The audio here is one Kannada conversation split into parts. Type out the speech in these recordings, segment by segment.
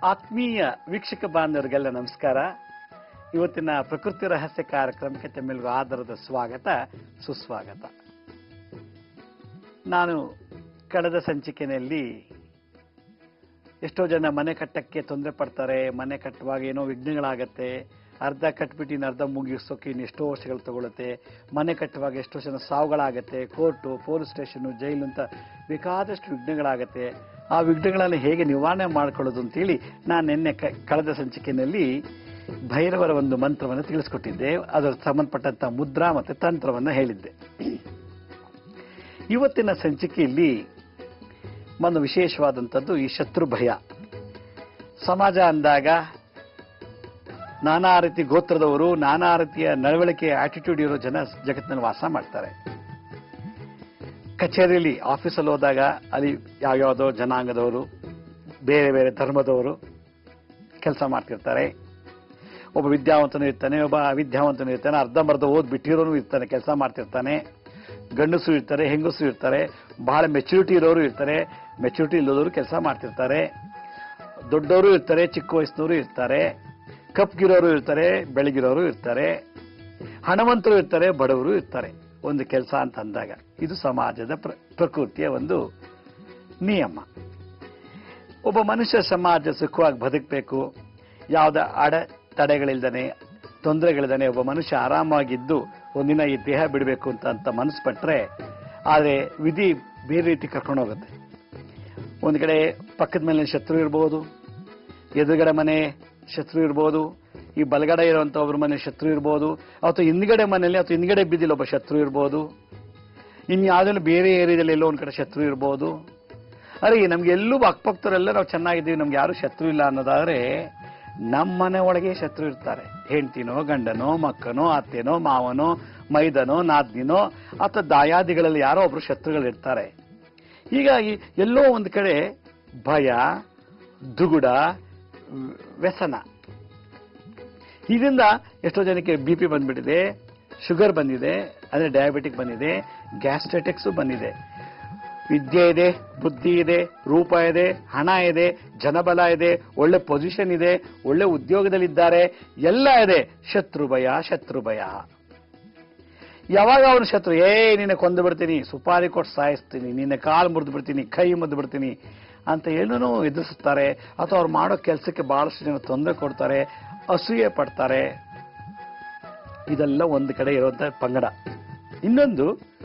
ಆತ್ಮೀಯ ವೀಕ್ಷಕ ಬಾಂಧವರಿಗೆಲ್ಲ ನಮಸ್ಕಾರ ಇವತ್ತಿನ ಪ್ರಕೃತಿ ರಹಸ್ಯ ಕಾರ್ಯಕ್ರಮಕ್ಕೆ ತಮ್ಮೆಲ್ಲರಿಗೂ ಆಧಾರದ ಸ್ವಾಗತ ಸುಸ್ವಾಗತ ನಾನು ಕಳೆದ ಸಂಚಿಕೆಯಲ್ಲಿ ಎಷ್ಟೋ ಜನ ಮನೆ ಕಟ್ಟಕ್ಕೆ ತೊಂದರೆ ಪಡ್ತಾರೆ ಮನೆ ಕಟ್ಟುವಾಗ ಏನೋ ವಿಘ್ನಗಳಾಗತ್ತೆ ಅರ್ಧ ಕಟ್ಬಿಟ್ಟು ಇನ್ನು ಅರ್ಧ ಮುಗಿಸೋಕೆ ಇನ್ನು ಎಷ್ಟೋ ವರ್ಷಗಳು ತಗೊಳುತ್ತೆ ಮನೆ ಕಟ್ಟುವಾಗ ಎಷ್ಟೋ ಜನ ಸಾವುಗಳಾಗತ್ತೆ ಕೋರ್ಟು ಪೊಲೀಸ್ ಸ್ಟೇಷನು ಜೈಲು ಅಂತ ಬೇಕಾದಷ್ಟು ವಿಘ್ನಗಳಾಗತ್ತೆ ಆ ವಿಘ್ನಗಳನ್ನು ಹೇಗೆ ನಿವಾರಣೆ ಮಾಡ್ಕೊಳ್ಳೋದು ಅಂತೇಳಿ ನಾನು ನಿನ್ನೆ ಕ- ಕಳೆದ ಸಂಚಿಕೆಯಲ್ಲಿ ಭೈರವರ ಒಂದು ಮಂತ್ರವನ್ನು ತಿಳಿಸ್ಕೊಟ್ಟಿದ್ದೆ ಅದರ ಸಂಬಂಧಪಟ್ಟಂತ ಮುದ್ರಾ ಮತ್ತೆ ತಂತ್ರವನ್ನು ಹೇಳಿದ್ದೆ ಇವತ್ತಿನ ಸಂಚಿಕೆಯಲ್ಲಿ ಒಂದು ವಿಶೇಷವಾದಂಥದ್ದು ಈ ಶತ್ರು ಭಯ ಸಮಾಜ ಅಂದಾಗ ನಾನಾ ರೀತಿ ಗೋತ್ರದವರು ನಾನಾ ರೀತಿಯ ನಡವಳಿಕೆ ಆಟಿಟ್ಯೂಡ್ ಇರೋ ಜನ ಜಗತ್ತಿನಲ್ಲಿ ವಾಸ ಮಾಡ್ತಾರೆ ಕಚೇರಿಯಲ್ಲಿ ಆಫೀಸಲ್ಲಿ ಹೋದಾಗ ಅಲ್ಲಿ ಯಾವ್ಯಾವುದೋ ಜನಾಂಗದವರು ಬೇರೆ ಬೇರೆ ಧರ್ಮದವರು ಕೆಲಸ ಮಾಡ್ತಿರ್ತಾರೆ ಒಬ್ಬ ವಿದ್ಯಾವಂತನು ಇರ್ತಾನೆ ಒಬ್ಬ ಅವಿದ್ಯಾವಂತನು ಇರ್ತಾನೆ ಅರ್ಧಂಬರ್ಧ ಓದ್ ಬಿಟ್ಟಿರೋನು ಇರ್ತಾನೆ ಕೆಲಸ ಮಾಡ್ತಿರ್ತಾನೆ ಗಂಡಸು ಇರ್ತಾರೆ ಹೆಂಗಸು ಇರ್ತಾರೆ ಬಹಳ ಮೆಚುರಿಟಿ ಇರೋರು ಇರ್ತಾರೆ ಮೆಚುರಿಟಿ ಇಲ್ಲದವರು ಕೆಲಸ ಮಾಡ್ತಿರ್ತಾರೆ ದೊಡ್ಡವರು ಇರ್ತಾರೆ ಚಿಕ್ಕ ವಯಸ್ಸಿನವರು ಇರ್ತಾರೆ ಕಪ್ಗಿರೋರು ಇರ್ತಾರೆ ಬೆಳಗಿರೋರು ಇರ್ತಾರೆ ಹಣವಂತರು ಇರ್ತಾರೆ ಬಡವರು ಇರ್ತಾರೆ ಒಂದು ಕೆಲಸ ಅಂತ ಅಂದಾಗ ಇದು ಸಮಾಜದ ಪ್ರ- ಪ್ರಕೃತಿಯ ಒಂದು ನಿಯಮ ಒಬ್ಬ ಮನುಷ್ಯ ಸಮಾಜ ಸುಖವಾಗಿ ಬದುಕಬೇಕು ಯಾವುದೇ ಅಡೆತಡೆಗಳಿಲ್ದನೆ ತೊಂದರೆಗಳಿಲ್ದನೆ ಒಬ್ಬ ಮನುಷ್ಯ ಆರಾಮಾಗಿದ್ದು ಒಂದಿನ ಈ ದೇಹ ಬಿಡಬೇಕು ಅಂತ ಅಂತ ಮನಸ್ಸು ಪಟ್ರೆ ಆದರೆ ವಿಧಿ ಬೇರೆ ರೀತಿ ಕರ್ಕೊಂಡು ಹೋಗುತ್ತೆ ಒಂದು ಕಡೆ ಪಕ್ಕದ ಮೇಲೆ ಶತ್ರು ಇರ್ಬೋದು ಎದುರುಗಡೆ ಮನೆ ಶತ್ರು ಇರ್ಬೋದು ಈ ಬಲಗಡೆ ಇರುವಂತ ಒಬ್ಬರ ಮನೆ ಶತ್ರು ಇರ್ಬೋದು ಅಥವಾ ಹಿಂದ್ಗಡೆ ಮನೆಯಲ್ಲಿ ಅಥವಾ ಹಿಂದ್ಗಡೆ ಬಿದ್ದಿಲ್ಲ ಒಬ್ಬ ಶತ್ರು ಇರ್ಬೋದು ಇನ್ನು ಯಾವ್ದಾದ್ರು ಬೇರೆ ಏರಿಯಾದಲ್ಲಿ ಎಲ್ಲೋ ಒಂದ್ ಕಡೆ ಶತ್ರು ಇರ್ಬೋದು ಅರೆ ನಮ್ಗೆ ಎಲ್ಲೂ ಅಕ್ಕಪಕ್ಕದವರೆಲ್ಲ ನಾವು ಚೆನ್ನಾಗಿದ್ದೀವಿ ನಮ್ಗೆ ಯಾರು ಶತ್ರು ಇಲ್ಲ ಅನ್ನೋದಾದ್ರೆ ನಮ್ಮ ಮನೆ ಒಳಗೆ ಶತ್ರು ಇರ್ತಾರೆ ಹೆಂಡ್ತಿನೋ ಗಂಡನೋ ಮಕ್ಕನೋ ಅತ್ತೆನೋ ಮಾವನೋ ಮೈದನೋ ನಾದ್ನಿನೋ ಅಥವಾ ದಾಯಾದಿಗಳಲ್ಲಿ ಯಾರೋ ಒಬ್ರು ಶತ್ರುಗಳು ಇರ್ತಾರೆ ಹೀಗಾಗಿ ಎಲ್ಲೋ ಒಂದು ಕಡೆ ಭಯ ದುಗುಡ ವ್- ವ್ಯಸನ ಇದರಿಂದ ಎಷ್ಟೋ ಜನಕ್ಕೆ ಬಿ ಪಿ ಬಂದ್ಬಿಟ್ಟಿದೆ ಶುಗರ್ ಬಂದಿದೆ ಅಂದ್ರೆ ಡಯಾಬಿಟಿಕ್ ಬಂದಿದೆ ಗ್ಯಾಸ್ಟ್ರೆಟಿಕ್ಸ್ ಬಂದಿದೆ ವಿದ್ಯೆ ಇದೆ ಬುದ್ಧಿ ಇದೆ ರೂಪ ಇದೆ ಹಣ ಇದೆ ಜನಬಲ ಇದೆ ಒಳ್ಳೆ ಪೊಸಿಷನ್ ಇದೆ ಒಳ್ಳೆ ಉದ್ಯೋಗದಲ್ಲಿದ್ದಾರೆ ಎಲ್ಲ ಇದೆ ಶತ್ರು ಭಯ ಶತ್ರು ಭಯ ಯಾವಾಗ ಅವನು ಶತ್ರು ಏ ನಿನ್ನ ಕೊಂದು ಬಿಡ್ತೀನಿ ಸುಪಾರಿ ಕೊಟ್ಟು ಸಾಯಿಸ್ತೀನಿ ನಿನ್ನ ಕಾಲು ಮುರಿದು ಬಿಡ್ತೀನಿ ಕೈ ಮುರಿದು ಬಿಡ್ತೀನಿ ಅಂತ ಏನೂ ಎದುರಿಸುತ್ತಾರೆ ಅಥವಾ ಅವ್ರು ಮಾಡೋ ಕೆಲಸಕ್ಕೆ ಬಹಳಷ್ಟು ಜನ ತೊಂದರೆ ಕೊಡ್ತಾರೆ ಅಸೂಯೆ ಪಡ್ತಾರೆ ಇದೆಲ್ಲ ಒಂದು ಕಡೆ ಇರುವಂತ ಪಂಗಡ ಇನ್ನೊಂದು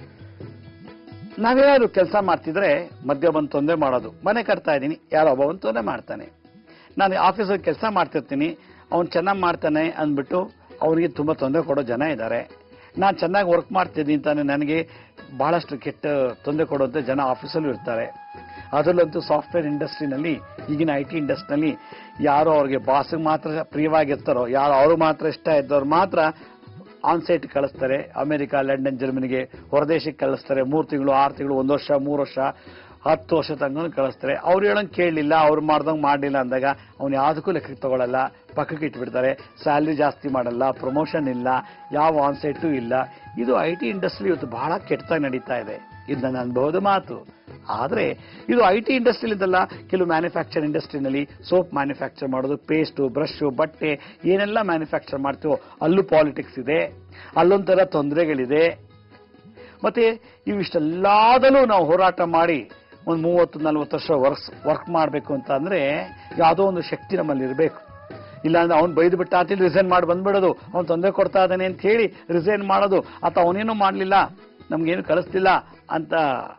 ನಾವೇನಾದ್ರು ಕೆಲಸ ಮಾಡ್ತಿದ್ರೆ ಮಧ್ಯ ಬಂದು ತೊಂದರೆ ಮಾಡೋದು ಮನೆ ಕಟ್ತಾ ಇದ್ದೀನಿ ಯಾರೋ ಒಬ್ಬ ಬಂದು ತೊಂದರೆ ಮಾಡ್ತಾನೆ ನಾನು ಆಫೀಸಲ್ಲಿ ಕೆಲಸ ಮಾಡ್ತಿರ್ತೀನಿ ಅವ್ನು ಚೆನ್ನಾಗಿ ಮಾಡ್ತಾನೆ ಅಂದ್ಬಿಟ್ಟು ಅವನಿಗೆ ತುಂಬ ತೊಂದರೆ ಕೊಡೋ ಜನ ಇದ್ದಾರೆ ನಾನು ಚೆನ್ನಾಗಿ ವರ್ಕ್ ಮಾಡ್ತಿದ್ದೀನಿ ಅಂತಾನೆ ನನಗೆ ಬಹಳಷ್ಟು ಕೆಟ್ಟ ತೊಂದರೆ ಕೊಡುವಂಥ ಜನ ಆಫೀಸಲ್ಲೂ ಇರ್ತಾರೆ ಅದರಲ್ಲಂತೂ ಸಾಫ್ಟ್ವೇರ್ ಇಂಡಸ್ಟ್ರಿನಲ್ಲಿ ಈಗಿನ ಐ ಟಿ ಇಂಡಸ್ಟ್ರಿನಲ್ಲಿ ಯಾರೋ ಅವ್ರಿಗೆ ಬಾಸ್ಗೆ ಮಾತ್ರ ಪ್ರಿಯವಾಗಿರ್ತಾರೋ ಯಾರು ಅವರು ಮಾತ್ರ ಇಷ್ಟ ಇದ್ದವ್ರು ಮಾತ್ರ ಆನ್ಸೈಟ್ ಕಳಿಸ್ತಾರೆ ಅಮೆರಿಕ ಲಂಡನ್ ಜರ್ಮನಿಗೆ ಹೊರದೇಶಕ್ಕೆ ಕಳಿಸ್ತಾರೆ ಮೂರು ತಿಂಗಳು ಆರು ತಿಂಗಳು ಒಂದು ವರ್ಷ ಮೂರು ವರ್ಷ ಹತ್ತು ವರ್ಷ ತನಕ ಕಳಿಸ್ತಾರೆ ಅವ್ರು ಹೇಳಂಗೆ ಕೇಳಲಿಲ್ಲ ಅವ್ರು ಮಾಡ್ದಂಗೆ ಮಾಡಲಿಲ್ಲ ಅಂದಾಗ ಅವ್ನು ಯಾವುದಕ್ಕೂ ಲೆಕ್ಕಕ್ಕೆ ತಗೊಳ್ಳಲ್ಲ ಪಕ್ಕಕ್ಕೆ ಇಟ್ಬಿಡ್ತಾರೆ ಸ್ಯಾಲ್ರಿ ಜಾಸ್ತಿ ಮಾಡಲ್ಲ ಪ್ರಮೋಷನ್ ಇಲ್ಲ ಯಾವ ಆನ್ಸೈಟು ಇಲ್ಲ ಇದು ಐ ಟಿ ಇಂಡಸ್ಟ್ರಿ ಇವತ್ತು ಬಹಳ ಕೆಟ್ಟದಾಗಿ ನಡೀತಾ ಇದೆ ಇದು ನನ್ನ ಅನುಭವದ ಮಾತು ಆದರೆ ಇದು ಐ ಟಿ ಇಂಡಸ್ಟ್ರಿಲಿದ್ದಲ್ಲ ಕೆಲವು ಮ್ಯಾನುಫ್ಯಾಕ್ಚರ್ ಇಂಡಸ್ಟ್ರಿನಲ್ಲಿ ಸೋಪ್ ಮ್ಯಾನುಫ್ಯಾಕ್ಚರ್ ಮಾಡೋದು ಪೇಸ್ಟು ಬ್ರಷು ಬಟ್ಟೆ ಏನೆಲ್ಲ ಮ್ಯಾನುಫ್ಯಾಕ್ಚರ್ ಮಾಡ್ತೀವೋ ಅಲ್ಲೂ ಪಾಲಿಟಿಕ್ಸ್ ಇದೆ ಅಲ್ಲೊಂಥರ ತೊಂದರೆಗಳಿದೆ ಮತ್ತೆ ಇವಿಷ್ಟೆಲ್ಲದಲ್ಲೂ ನಾವು ಹೋರಾಟ ಮಾಡಿ ಒಂದು ಮೂವತ್ತು ನಲ್ವತ್ತು ವರ್ಷ ವರ್ಕ್ ವರ್ಕ್ ಮಾಡಬೇಕು ಅಂತ ಅಂದ್ರೆ ಯಾವುದೋ ಒಂದು ಶಕ್ತಿ ನಮ್ಮಲ್ಲಿ ಇರಬೇಕು ಇಲ್ಲಾಂದ್ರೆ ಅವ್ನು ಬೈದು ಬಿಟ್ಟ ಆತಿಲ್ ರಿಸೈನ್ ಮಾಡಿ ಬಂದ್ಬಿಡೋದು ಅವ್ನು ತೊಂದರೆ ಕೊಡ್ತಾ ಇದ್ದಾನೆ ಅಂತ ಹೇಳಿ ರಿಸೈನ್ ಮಾಡೋದು ಅಥವಾ ಅವನೇನು ಮಾಡಲಿಲ್ಲ ನಮ್ಗೇನು ಕಳಿಸ್ತಿಲ್ಲ ಅಂತ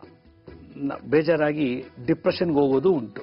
ನ- ಬೇಜಾರಾಗಿ ಡಿಪ್ರೆಷನ್ಗೆ ಹೋಗೋದು ಉಂಟು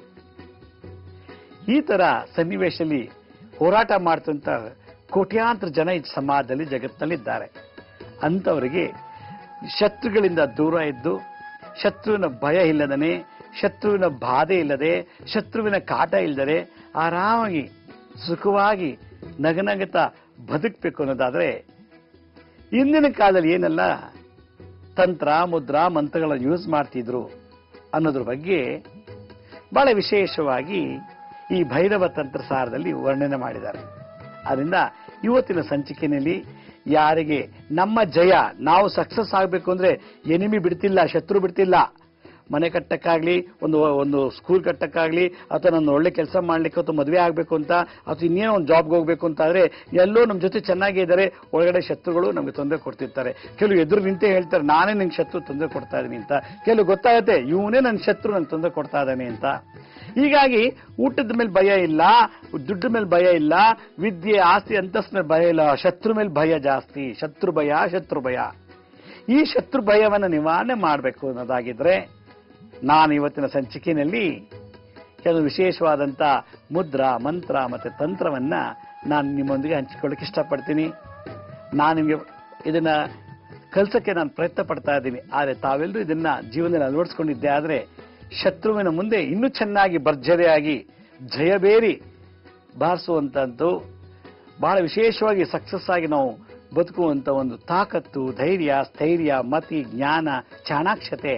ಈ ತರ ಸನ್ನಿವೇಶದಲ್ಲಿ ಹೋರಾಟ ಮಾಡ್ತಂತ ಕೋಟ್ಯಾಂತರ ಜನ ಈ ಸಮಾಜದಲ್ಲಿ ಜಗತ್ತಿನಲ್ಲಿದ್ದಾರೆ ಅಂಥವರಿಗೆ ಶತ್ರುಗಳಿಂದ ದೂರ ಇದ್ದು ಶತ್ರುವಿನ ಭಯ ಇಲ್ಲದನೆ ಶತ್ರುವಿನ ಬಾಧೆ ಇಲ್ಲದೆ ಶತ್ರುವಿನ ಕಾಟ ಇಲ್ಲದೆ ಆರಾಮಾಗಿ ಸುಖವಾಗಿ ನಗನಗತ ಬದುಕಬೇಕು ಅನ್ನೋದಾದ್ರೆ ಇಂದಿನ ಕಾಲದಲ್ಲಿ ಏನೆಲ್ಲ ತಂತ್ರ ಮುದ್ರಾ ಮಂತ್ರಗಳನ್ನು ಯೂಸ್ ಮಾಡ್ತಿದ್ರು ಅನ್ನೋದ್ರ ಬಗ್ಗೆ ಬಹಳ ವಿಶೇಷವಾಗಿ ಈ ಭೈರವ ತಂತ್ರ ಸಾರದಲ್ಲಿ ವರ್ಣನೆ ಮಾಡಿದ್ದಾರೆ ಅದರಿಂದ ಇವತ್ತಿನ ಸಂಚಿಕೆಯಲ್ಲಿ ಯಾರಿಗೆ ನಮ್ಮ ಜಯ ನಾವು ಸಕ್ಸಸ್ ಆಗಬೇಕು ಅಂದ್ರೆ ಎನಿಮಿ ಬಿಡ್ತಿಲ್ಲ ಶತ್ರು ಬಿಡ್ತಿಲ್ಲ ಮನೆ ಕಟ್ಟಕ್ಕಾಗ್ಲಿ ಒಂದು ಒಂದು ಸ್ಕೂಲ್ ಕಟ್ಟಕ್ಕಾಗ್ಲಿ ಅಥವಾ ನನ್ನ ಒಳ್ಳೆ ಕೆಲಸ ಮಾಡ್ಲಿಕ್ಕೆ ಅಥವಾ ಮದುವೆ ಆಗಬೇಕು ಅಂತ ಅಥವಾ ಇನ್ನೇನೋ ಒಂದು ಜಾಬ್ಗೆ ಹೋಗ್ಬೇಕು ಅಂತ ಆದ್ರೆ ಎಲ್ಲೋ ನಮ್ಮ ಜೊತೆ ಚೆನ್ನಾಗೇ ಇದ್ದಾರೆ ಒಳಗಡೆ ಶತ್ರುಗಳು ನಮಗೆ ತೊಂದರೆ ಕೊಡ್ತಿರ್ತಾರೆ ಕೆಲವು ಎದುರು ನಿಂತೇ ಹೇಳ್ತಾರೆ ನಾನೇ ನಿಂಗೆ ಶತ್ರು ತೊಂದರೆ ಕೊಡ್ತಾ ಇದ್ದೀನಿ ಅಂತ ಕೆಲವು ಗೊತ್ತಾಗುತ್ತೆ ಇವನೇ ನನ್ನ ಶತ್ರು ನಂಗೆ ತೊಂದರೆ ಕೊಡ್ತಾ ಇದ್ದಾನೆ ಅಂತ ಹೀಗಾಗಿ ಊಟದ ಮೇಲೆ ಭಯ ಇಲ್ಲ ದುಡ್ಡು ಮೇಲೆ ಭಯ ಇಲ್ಲ ವಿದ್ಯೆ ಆಸ್ತಿ ಅಂತಸ್ತ ಮೇಲೆ ಭಯ ಇಲ್ಲ ಶತ್ರು ಮೇಲೆ ಭಯ ಜಾಸ್ತಿ ಶತ್ರು ಭಯ ಶತ್ರು ಭಯ ಈ ಶತ್ರು ಭಯವನ್ನು ನಿವಾರಣೆ ಮಾಡಬೇಕು ಅನ್ನೋದಾಗಿದ್ರೆ ನಾನು ಇವತ್ತಿನ ಸಂಚಿಕೆಯಲ್ಲಿ ಕೆಲವು ವಿಶೇಷವಾದಂಥ ಮುದ್ರಾ ಮಂತ್ರ ಮತ್ತು ತಂತ್ರವನ್ನ ನಾನು ನಿಮ್ಮೊಂದಿಗೆ ಹಂಚಿಕೊಳ್ಳಕ್ಕೆ ಇಷ್ಟಪಡ್ತೀನಿ ನಾನು ನಿಮಗೆ ಇದನ್ನ ಕಲ್ಸಕ್ಕೆ ನಾನು ಪ್ರಯತ್ನ ಪಡ್ತಾ ಇದ್ದೀನಿ ಆದರೆ ತಾವೆಲ್ಲರೂ ಇದನ್ನ ಜೀವನದಲ್ಲಿ ಅಳವಡಿಸ್ಕೊಂಡಿದ್ದೆ ಆದರೆ ಶತ್ರುವಿನ ಮುಂದೆ ಇನ್ನೂ ಚೆನ್ನಾಗಿ ಭರ್ಜರಿಯಾಗಿ ಜಯಬೇರಿ ಬಾರಿಸುವಂಥದ್ದು ಬಹಳ ವಿಶೇಷವಾಗಿ ಸಕ್ಸಸ್ ಆಗಿ ನಾವು ಬದುಕುವಂತ ಒಂದು ತಾಕತ್ತು ಧೈರ್ಯ ಸ್ಥೈರ್ಯ ಮತಿ ಜ್ಞಾನ ಚಾಣಾಕ್ಷತೆ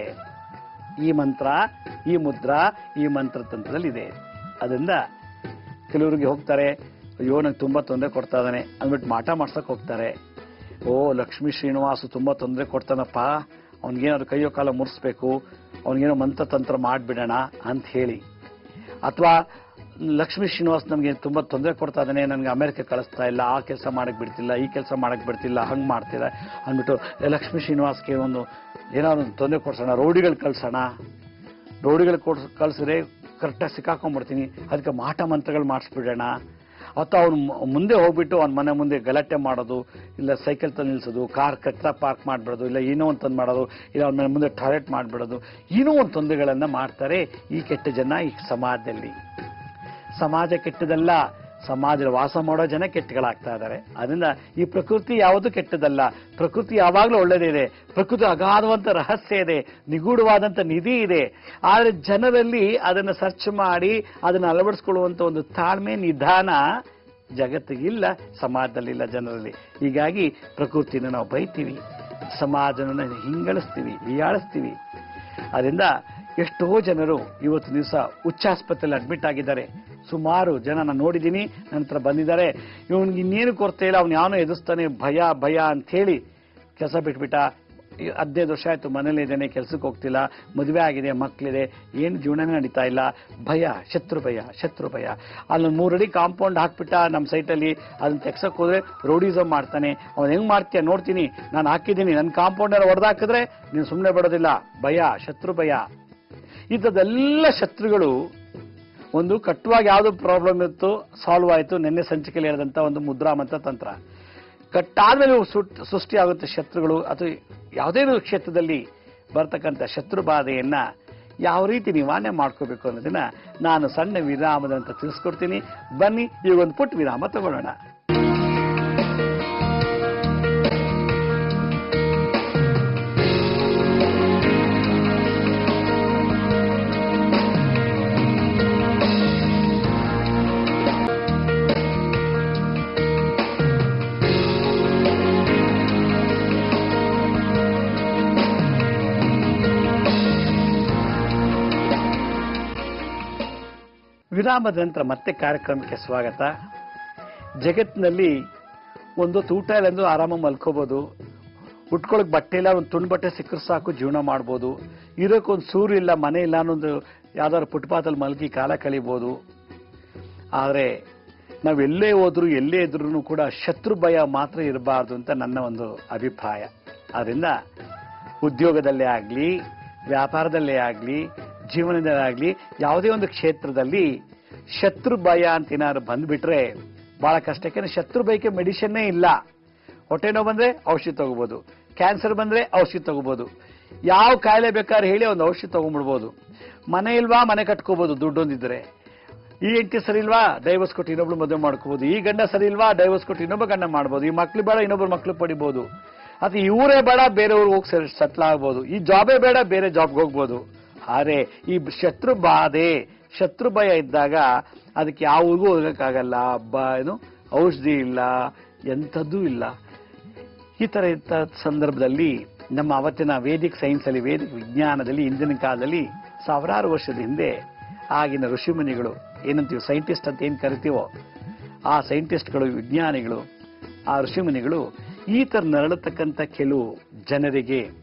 ಈ ಮಂತ್ರ ಈ ಮುದ್ರಾ ಈ ಮಂತ್ರ ತಂತ್ರದಲ್ಲಿ ಇದೆ ಅದರಿಂದ ಕೆಲವರಿಗೆ ಹೋಗ್ತಾರೆ ಅಯ್ಯೋ ನಂಗೆ ತುಂಬಾ ತೊಂದರೆ ಕೊಡ್ತಾ ಇದ್ದಾನೆ ಅಂದ್ಬಿಟ್ಟು ಮಾಟ ಮಾಡ್ಸಕ್ ಹೋಗ್ತಾರೆ ಓ ಲಕ್ಷ್ಮೀ ಶ್ರೀನಿವಾಸ ತುಂಬಾ ತೊಂದರೆ ಕೊಡ್ತಾನಪ್ಪ ಅವ್ನಿಗೇನಾದ್ರು ಕೈಯೋ ಕಾಲ ಮುರಿಸ್ಬೇಕು ಅವ್ನಿಗೇನೋ ಮಂತ್ರ ತಂತ್ರ ಮಾಡ್ಬಿಡೋಣ ಅಂತ ಹೇಳಿ ಅಥವಾ ಲಕ್ಷ್ಮೀ ಶ್ರೀನಿವಾಸ್ ನಮಗೆ ತುಂಬಾ ತೊಂದರೆ ಕೊಡ್ತಾ ಇದ್ದಾನೆ ನನಗೆ ಅಮೆರಿಕ ಕಳಿಸ್ತಾ ಇಲ್ಲ ಆ ಕೆಲಸ ಮಾಡಕ್ ಬಿಡ್ತಿಲ್ಲ ಈ ಕೆಲಸ ಮಾಡಕ್ ಬಿಡ್ತಿಲ್ಲ ಹಂಗ್ ಮಾಡ್ತಿಲ್ಲ ಅಂದ್ಬಿಟ್ಟು ಏ, ಲಕ್ಷ್ಮೀ ಶ್ರೀನಿವಾಸ್ಗೆ ಒಂದು ಏನಾದ್ರು ಒಂದು ತೊಂದರೆ ಕೊಡ್ಸೋಣ ರೋಡಿಗಳು ಕಳ್ಸೋಣ ರೋಡಿಗಳು ಕೊಡ್ಸ್ ಕಳ್ಸಿದ್ರೆ ಕರೆಕ್ಟಾಗಿ ಸಿಕ್ಕಾಕೊಂಡ್ಬಿಡ್ತೀನಿ ಅದಕ್ಕೆ ಮಾಟ ಮಂತ್ರಗಳು ಮಾಡಿಸ್ಬಿಡೋಣ ಅಥವಾ ಅವ್ನು ಮುಂದೆ ಹೋಗ್ಬಿಟ್ಟು ಅವ್ನ ಮನೆ ಮುಂದೆ ಗಲಾಟೆ ಮಾಡೋದು ಇಲ್ಲ ಸೈಕಲ್ ತಂದು ನಿಲ್ಸೋದು ಕಾರ್ ಕಚ್ಚಾ ಪಾರ್ಕ್ ಮಾಡ್ಬಿಡೋದು ಇಲ್ಲ ಏನೋ ಒಂದು ತಂದು ಮಾಡೋದು ಇಲ್ಲ ಅವ್ನ ಮನೆ ಮುಂದೆ ಟಾಯ್ಲೆಟ್ ಮಾಡ್ಬಿಡೋದು ಏನೋ ಒಂದು ತೊಂದರೆಗಳನ್ನ ಮಾಡ್ತಾರೆ ಈ ಕೆಟ್ಟ ಜನ ಈ ಸಮಾಜದಲ್ಲಿ ಸಮಾಜ ಕೆಟ್ಟದಲ್ಲ ಸಮಾಜದ ವಾಸ ಮಾಡೋ ಜನ ಕೆಟ್ಟಗಳಾಗ್ತಾ ಇದ್ದಾರೆ ಅದರಿಂದ ಈ ಪ್ರಕೃತಿ ಯಾವುದು ಕೆಟ್ಟದಲ್ಲ ಪ್ರಕೃತಿ ಯಾವಾಗಲೂ ಒಳ್ಳೆದಿದೆ ಪ್ರಕೃತಿ ಅಗಾಧವಂತ ರಹಸ್ಯ ಇದೆ ನಿಗೂಢವಾದಂತ ನಿಧಿ ಇದೆ ಆದರೆ ಜನರಲ್ಲಿ ಅದನ್ನು ಸರ್ಚ್ ಮಾಡಿ ಅದನ್ನು ಅಳವಡಿಸ್ಕೊಳ್ಳುವಂತ ಒಂದು ತಾಳ್ಮೆ ನಿಧಾನ ಜಗತ್ತಿಗಿಲ್ಲ ಸಮಾಜದಲ್ಲಿಲ್ಲ ಜನರಲ್ಲಿ ಹೀಗಾಗಿ ಪ್ರಕೃತಿನ ನಾವು ಬೈತೀವಿ ಸಮಾಜನ ಹಿಂಗಳಿಸ್ತೀವಿ ಹೀಯಾಳಿಸ್ತೀವಿ ಅದರಿಂದ ಎಷ್ಟೋ ಜನರು ಇವತ್ತು ದಿವಸ ಉಚ್ಚಾಸ್ಪತ್ರೆಯಲ್ಲಿ ಅಡ್ಮಿಟ್ ಆಗಿದ್ದಾರೆ ಸುಮಾರು ಜನ ನಾನು ನೋಡಿದ್ದೀನಿ ನಂತರ ಬಂದಿದ್ದಾರೆ ಇವನಿಗೆ ಇನ್ನೇನು ಕೊರತೆ ಇಲ್ಲ ಅವ್ನು ಯಾವನೋ ಎದುರಿಸ್ತಾನೆ ಭಯ ಭಯ ಅಂತ ಹೇಳಿ ಕೆಲಸ ಬಿಟ್ಬಿಟ್ಟ ಈ ಹದಿನೈದು ವರ್ಷ ಆಯ್ತು ಮನೇಲಿ ಇದ್ದೇನೆ ಕೆಲ್ಸಕ್ಕೆ ಹೋಗ್ತಿಲ್ಲ ಮದುವೆ ಆಗಿದೆ ಮಕ್ಕಳಿದೆ ಏನು ಜೀವನನೇ ನಡೀತಾ ಇಲ್ಲ ಭಯ ಶತ್ರು ಭಯ ಶತ್ರು ಭಯ ಅಲ್ಲಿ ಮೂರಡಿ ಕಾಂಪೌಂಡ್ ಹಾಕ್ಬಿಟ್ಟ ನಮ್ಮ ಸೈಟಲ್ಲಿ ಅದನ್ನ ತೆಗ್ಸಕ್ ಹೋದ್ರೆ ರೋಡಿಸಮ್ ಮಾಡ್ತಾನೆ ಅವ್ನು ಹೆಂಗ್ ಮಾಡ್ತೀಯ ನೋಡ್ತೀನಿ ನಾನು ಹಾಕಿದ್ದೀನಿ ನನ್ನ ಕಾಂಪೌಂಡ್ ಎಲ್ಲ ಹೊಡೆದಾಕಿದ್ರೆ ನೀನು ಸುಮ್ಮನೆ ಬಿಡೋದಿಲ್ಲ ಭಯ ಶತ್ರು ಭಯ ಇಂಥದ್ದೆಲ್ಲ ಶತ್ರುಗಳು ಒಂದು ಕಟ್ಟುವಾಗ ಯಾವುದು ಪ್ರಾಬ್ಲಮ್ ಇತ್ತು ಸಾಲ್ವ್ ಆಯಿತು ನಿನ್ನೆ ಸಂಚಿಕೆಯಲ್ಲಿ ಹೇಳಿದಂಥ ಒಂದು ಮುದ್ರಾ ಮಂತ್ರ ತಂತ್ರ ಕಟ್ಟಾದ್ಮೇಲೆ ಸುಟ್- ಸೃಷ್ಟಿಯಾಗುತ್ತೆ ಶತ್ರುಗಳು ಅಥವಾ ಯಾವುದೇ ಒಂದು ಕ್ಷೇತ್ರದಲ್ಲಿ ಬರ್ತಕ್ಕಂಥ ಶತ್ರು ಬಾಧೆಯನ್ನ ಯಾವ ರೀತಿ ನಿವಾರಣೆ ಮಾಡ್ಕೋಬೇಕು ಅನ್ನೋದನ್ನ ನಾನು ಸಣ್ಣ ವಿರಾಮದಂತ ತಿಳಿಸ್ಕೊಡ್ತೀನಿ ಬನ್ನಿ ಈಗ ಒಂದು ಪುಟ್ಟ ವಿರಾಮ ತಗೊಳ್ಳೋಣ ವಿರಾಮದ ನಂತರ ಮತ್ತೆ ಕಾರ್ಯಕ್ರಮಕ್ಕೆ ಸ್ವಾಗತ ಜಗತ್ತಿನಲ್ಲಿ ಒಂದು ಊಟ ಇಲ್ಲಂದು ಆರಾಮ ಮಲ್ಕೋಬಹುದು ಉಟ್ಕೊಳಕ್ ಬಟ್ಟೆ ಇಲ್ಲ ಒಂದು ತುಂಡು ಬಟ್ಟೆ ಸಿಕ್ಕರು ಸಾಕು ಜೀವನ ಮಾಡ್ಬೋದು ಇರೋಕೆ ಒಂದು ಸೂರು ಇಲ್ಲ ಮನೆ ಇಲ್ಲ ಅನ್ನೊಂದು ಯಾವ್ದಾದ್ರು ಫುಟ್ಪಾತಲ್ಲಿ ಮಲಗಿ ಕಾಲ ಕಳಿಬೋದು ಆದರೆ ನಾವು ಎಲ್ಲೇ ಹೋದ್ರು ಎಲ್ಲೇ ಇದ್ರೂ ಕೂಡ ಶತ್ರು ಭಯ ಮಾತ್ರ ಇರಬಾರ್ದು ಅಂತ ನನ್ನ ಒಂದು ಅಭಿಪ್ರಾಯ ಅದರಿಂದ ಉದ್ಯೋಗದಲ್ಲೇ ಆಗಲಿ ವ್ಯಾಪಾರದಲ್ಲೇ ಆಗಲಿ ಜೀವನದಲ್ಲೇ ಆಗಲಿ ಯಾವುದೇ ಒಂದು ಕ್ಷೇತ್ರದಲ್ಲಿ ಶತ್ರು ಭಯ ಅಂತ ಏನಾದ್ರು ಬಂದ್ಬಿಟ್ರೆ ಬಹಳ ಕಷ್ಟ ಯಾಕೆಂದ್ರೆ ಶತ್ರು ಭಯಕ್ಕೆ ಮೆಡಿಷನ್ನೇ ಇಲ್ಲ ಹೊಟ್ಟೆ ನೋವು ಬಂದ್ರೆ ಔಷಧಿ ತಗೋಬಹುದು ಕ್ಯಾನ್ಸರ್ ಬಂದ್ರೆ ಔಷಧಿ ತಗೋಬಹುದು ಯಾವ ಕಾಯಿಲೆ ಬೇಕಾದ್ರೆ ಹೇಳಿ ಒಂದು ಔಷಧಿ ತಗೊಂಡ್ಬಿಡ್ಬೋದು ಮನೆ ಇಲ್ವಾ ಮನೆ ಕಟ್ಕೋಬಹುದು ದುಡ್ಡೊಂದಿದ್ರೆ ಈ ಹೆಂಡತಿ ಸರಿ ಇಲ್ವಾ ಡೈವರ್ಸ್ ಕೊಟ್ಟು ಇನ್ನೊಬ್ಳು ಮದುವೆ ಮಾಡ್ಕೋಬಹುದು ಈ ಗಂಡ ಸರಿ ಇಲ್ವಾ ಡೈವರ್ಸ್ ಕೊಟ್ಟು ಇನ್ನೊಬ್ಬ ಗಂಡ ಮಾಡ್ಬೋದು ಈ ಮಕ್ಳು ಬೇಡ ಇನ್ನೊಬ್ರು ಮಕ್ಳು ಪಡಿಬಹುದು ಅಥವಾ ಇವರೇ ಬೇಡ ಬೇರೆಯವ್ರಿಗೆ ಹೋಗಿ ಸೆಟ್ಲ್ ಆಗ್ಬೋದು ಈ ಜಾಬೇ ಬೇಡ ಬೇರೆ ಜಾಬ್ಗೆ ಹೋಗ್ಬೋದು ಆದ್ರೆ ಈ ಶತ್ರು ಬಾಧೆ ಶತ್ರು ಭಯ ಇದ್ದಾಗ ಅದಕ್ಕೆ ಯಾವಿಗೂ ಹೋಗಕ್ಕಾಗಲ್ಲ ಬ ಏನು ಔಷಧಿ ಇಲ್ಲ ಎಂಥದ್ದೂ ಇಲ್ಲ ಈ ತರ ಇದ್ದ ಸಂದರ್ಭದಲ್ಲಿ ನಮ್ಮ ಅವತ್ತಿನ ವೇದಿಕ್ ಸೈನ್ಸ್ ಅಲ್ಲಿ ವೇದಿಕ್ ವಿಜ್ಞಾನದಲ್ಲಿ ಇಂದಿನ ಕಾಲದಲ್ಲಿ ಸಾವಿರಾರು ವರ್ಷದ ಹಿಂದೆ ಆಗಿನ ಋಷಿಮುನಿಗಳು ಏನಂತೀವಿ ಸೈಂಟಿಸ್ಟ್ ಅಂತ ಏನ್ ಕರಿತೀವೋ ಆ ಸೈಂಟಿಸ್ಟ್ಗಳು ವಿಜ್ಞಾನಿಗಳು ಆ ಋಷಿಮುನಿಗಳು ಈ ತರ ನರಳತಕ್ಕಂಥ ಕೆಲವು ಜನರಿಗೆ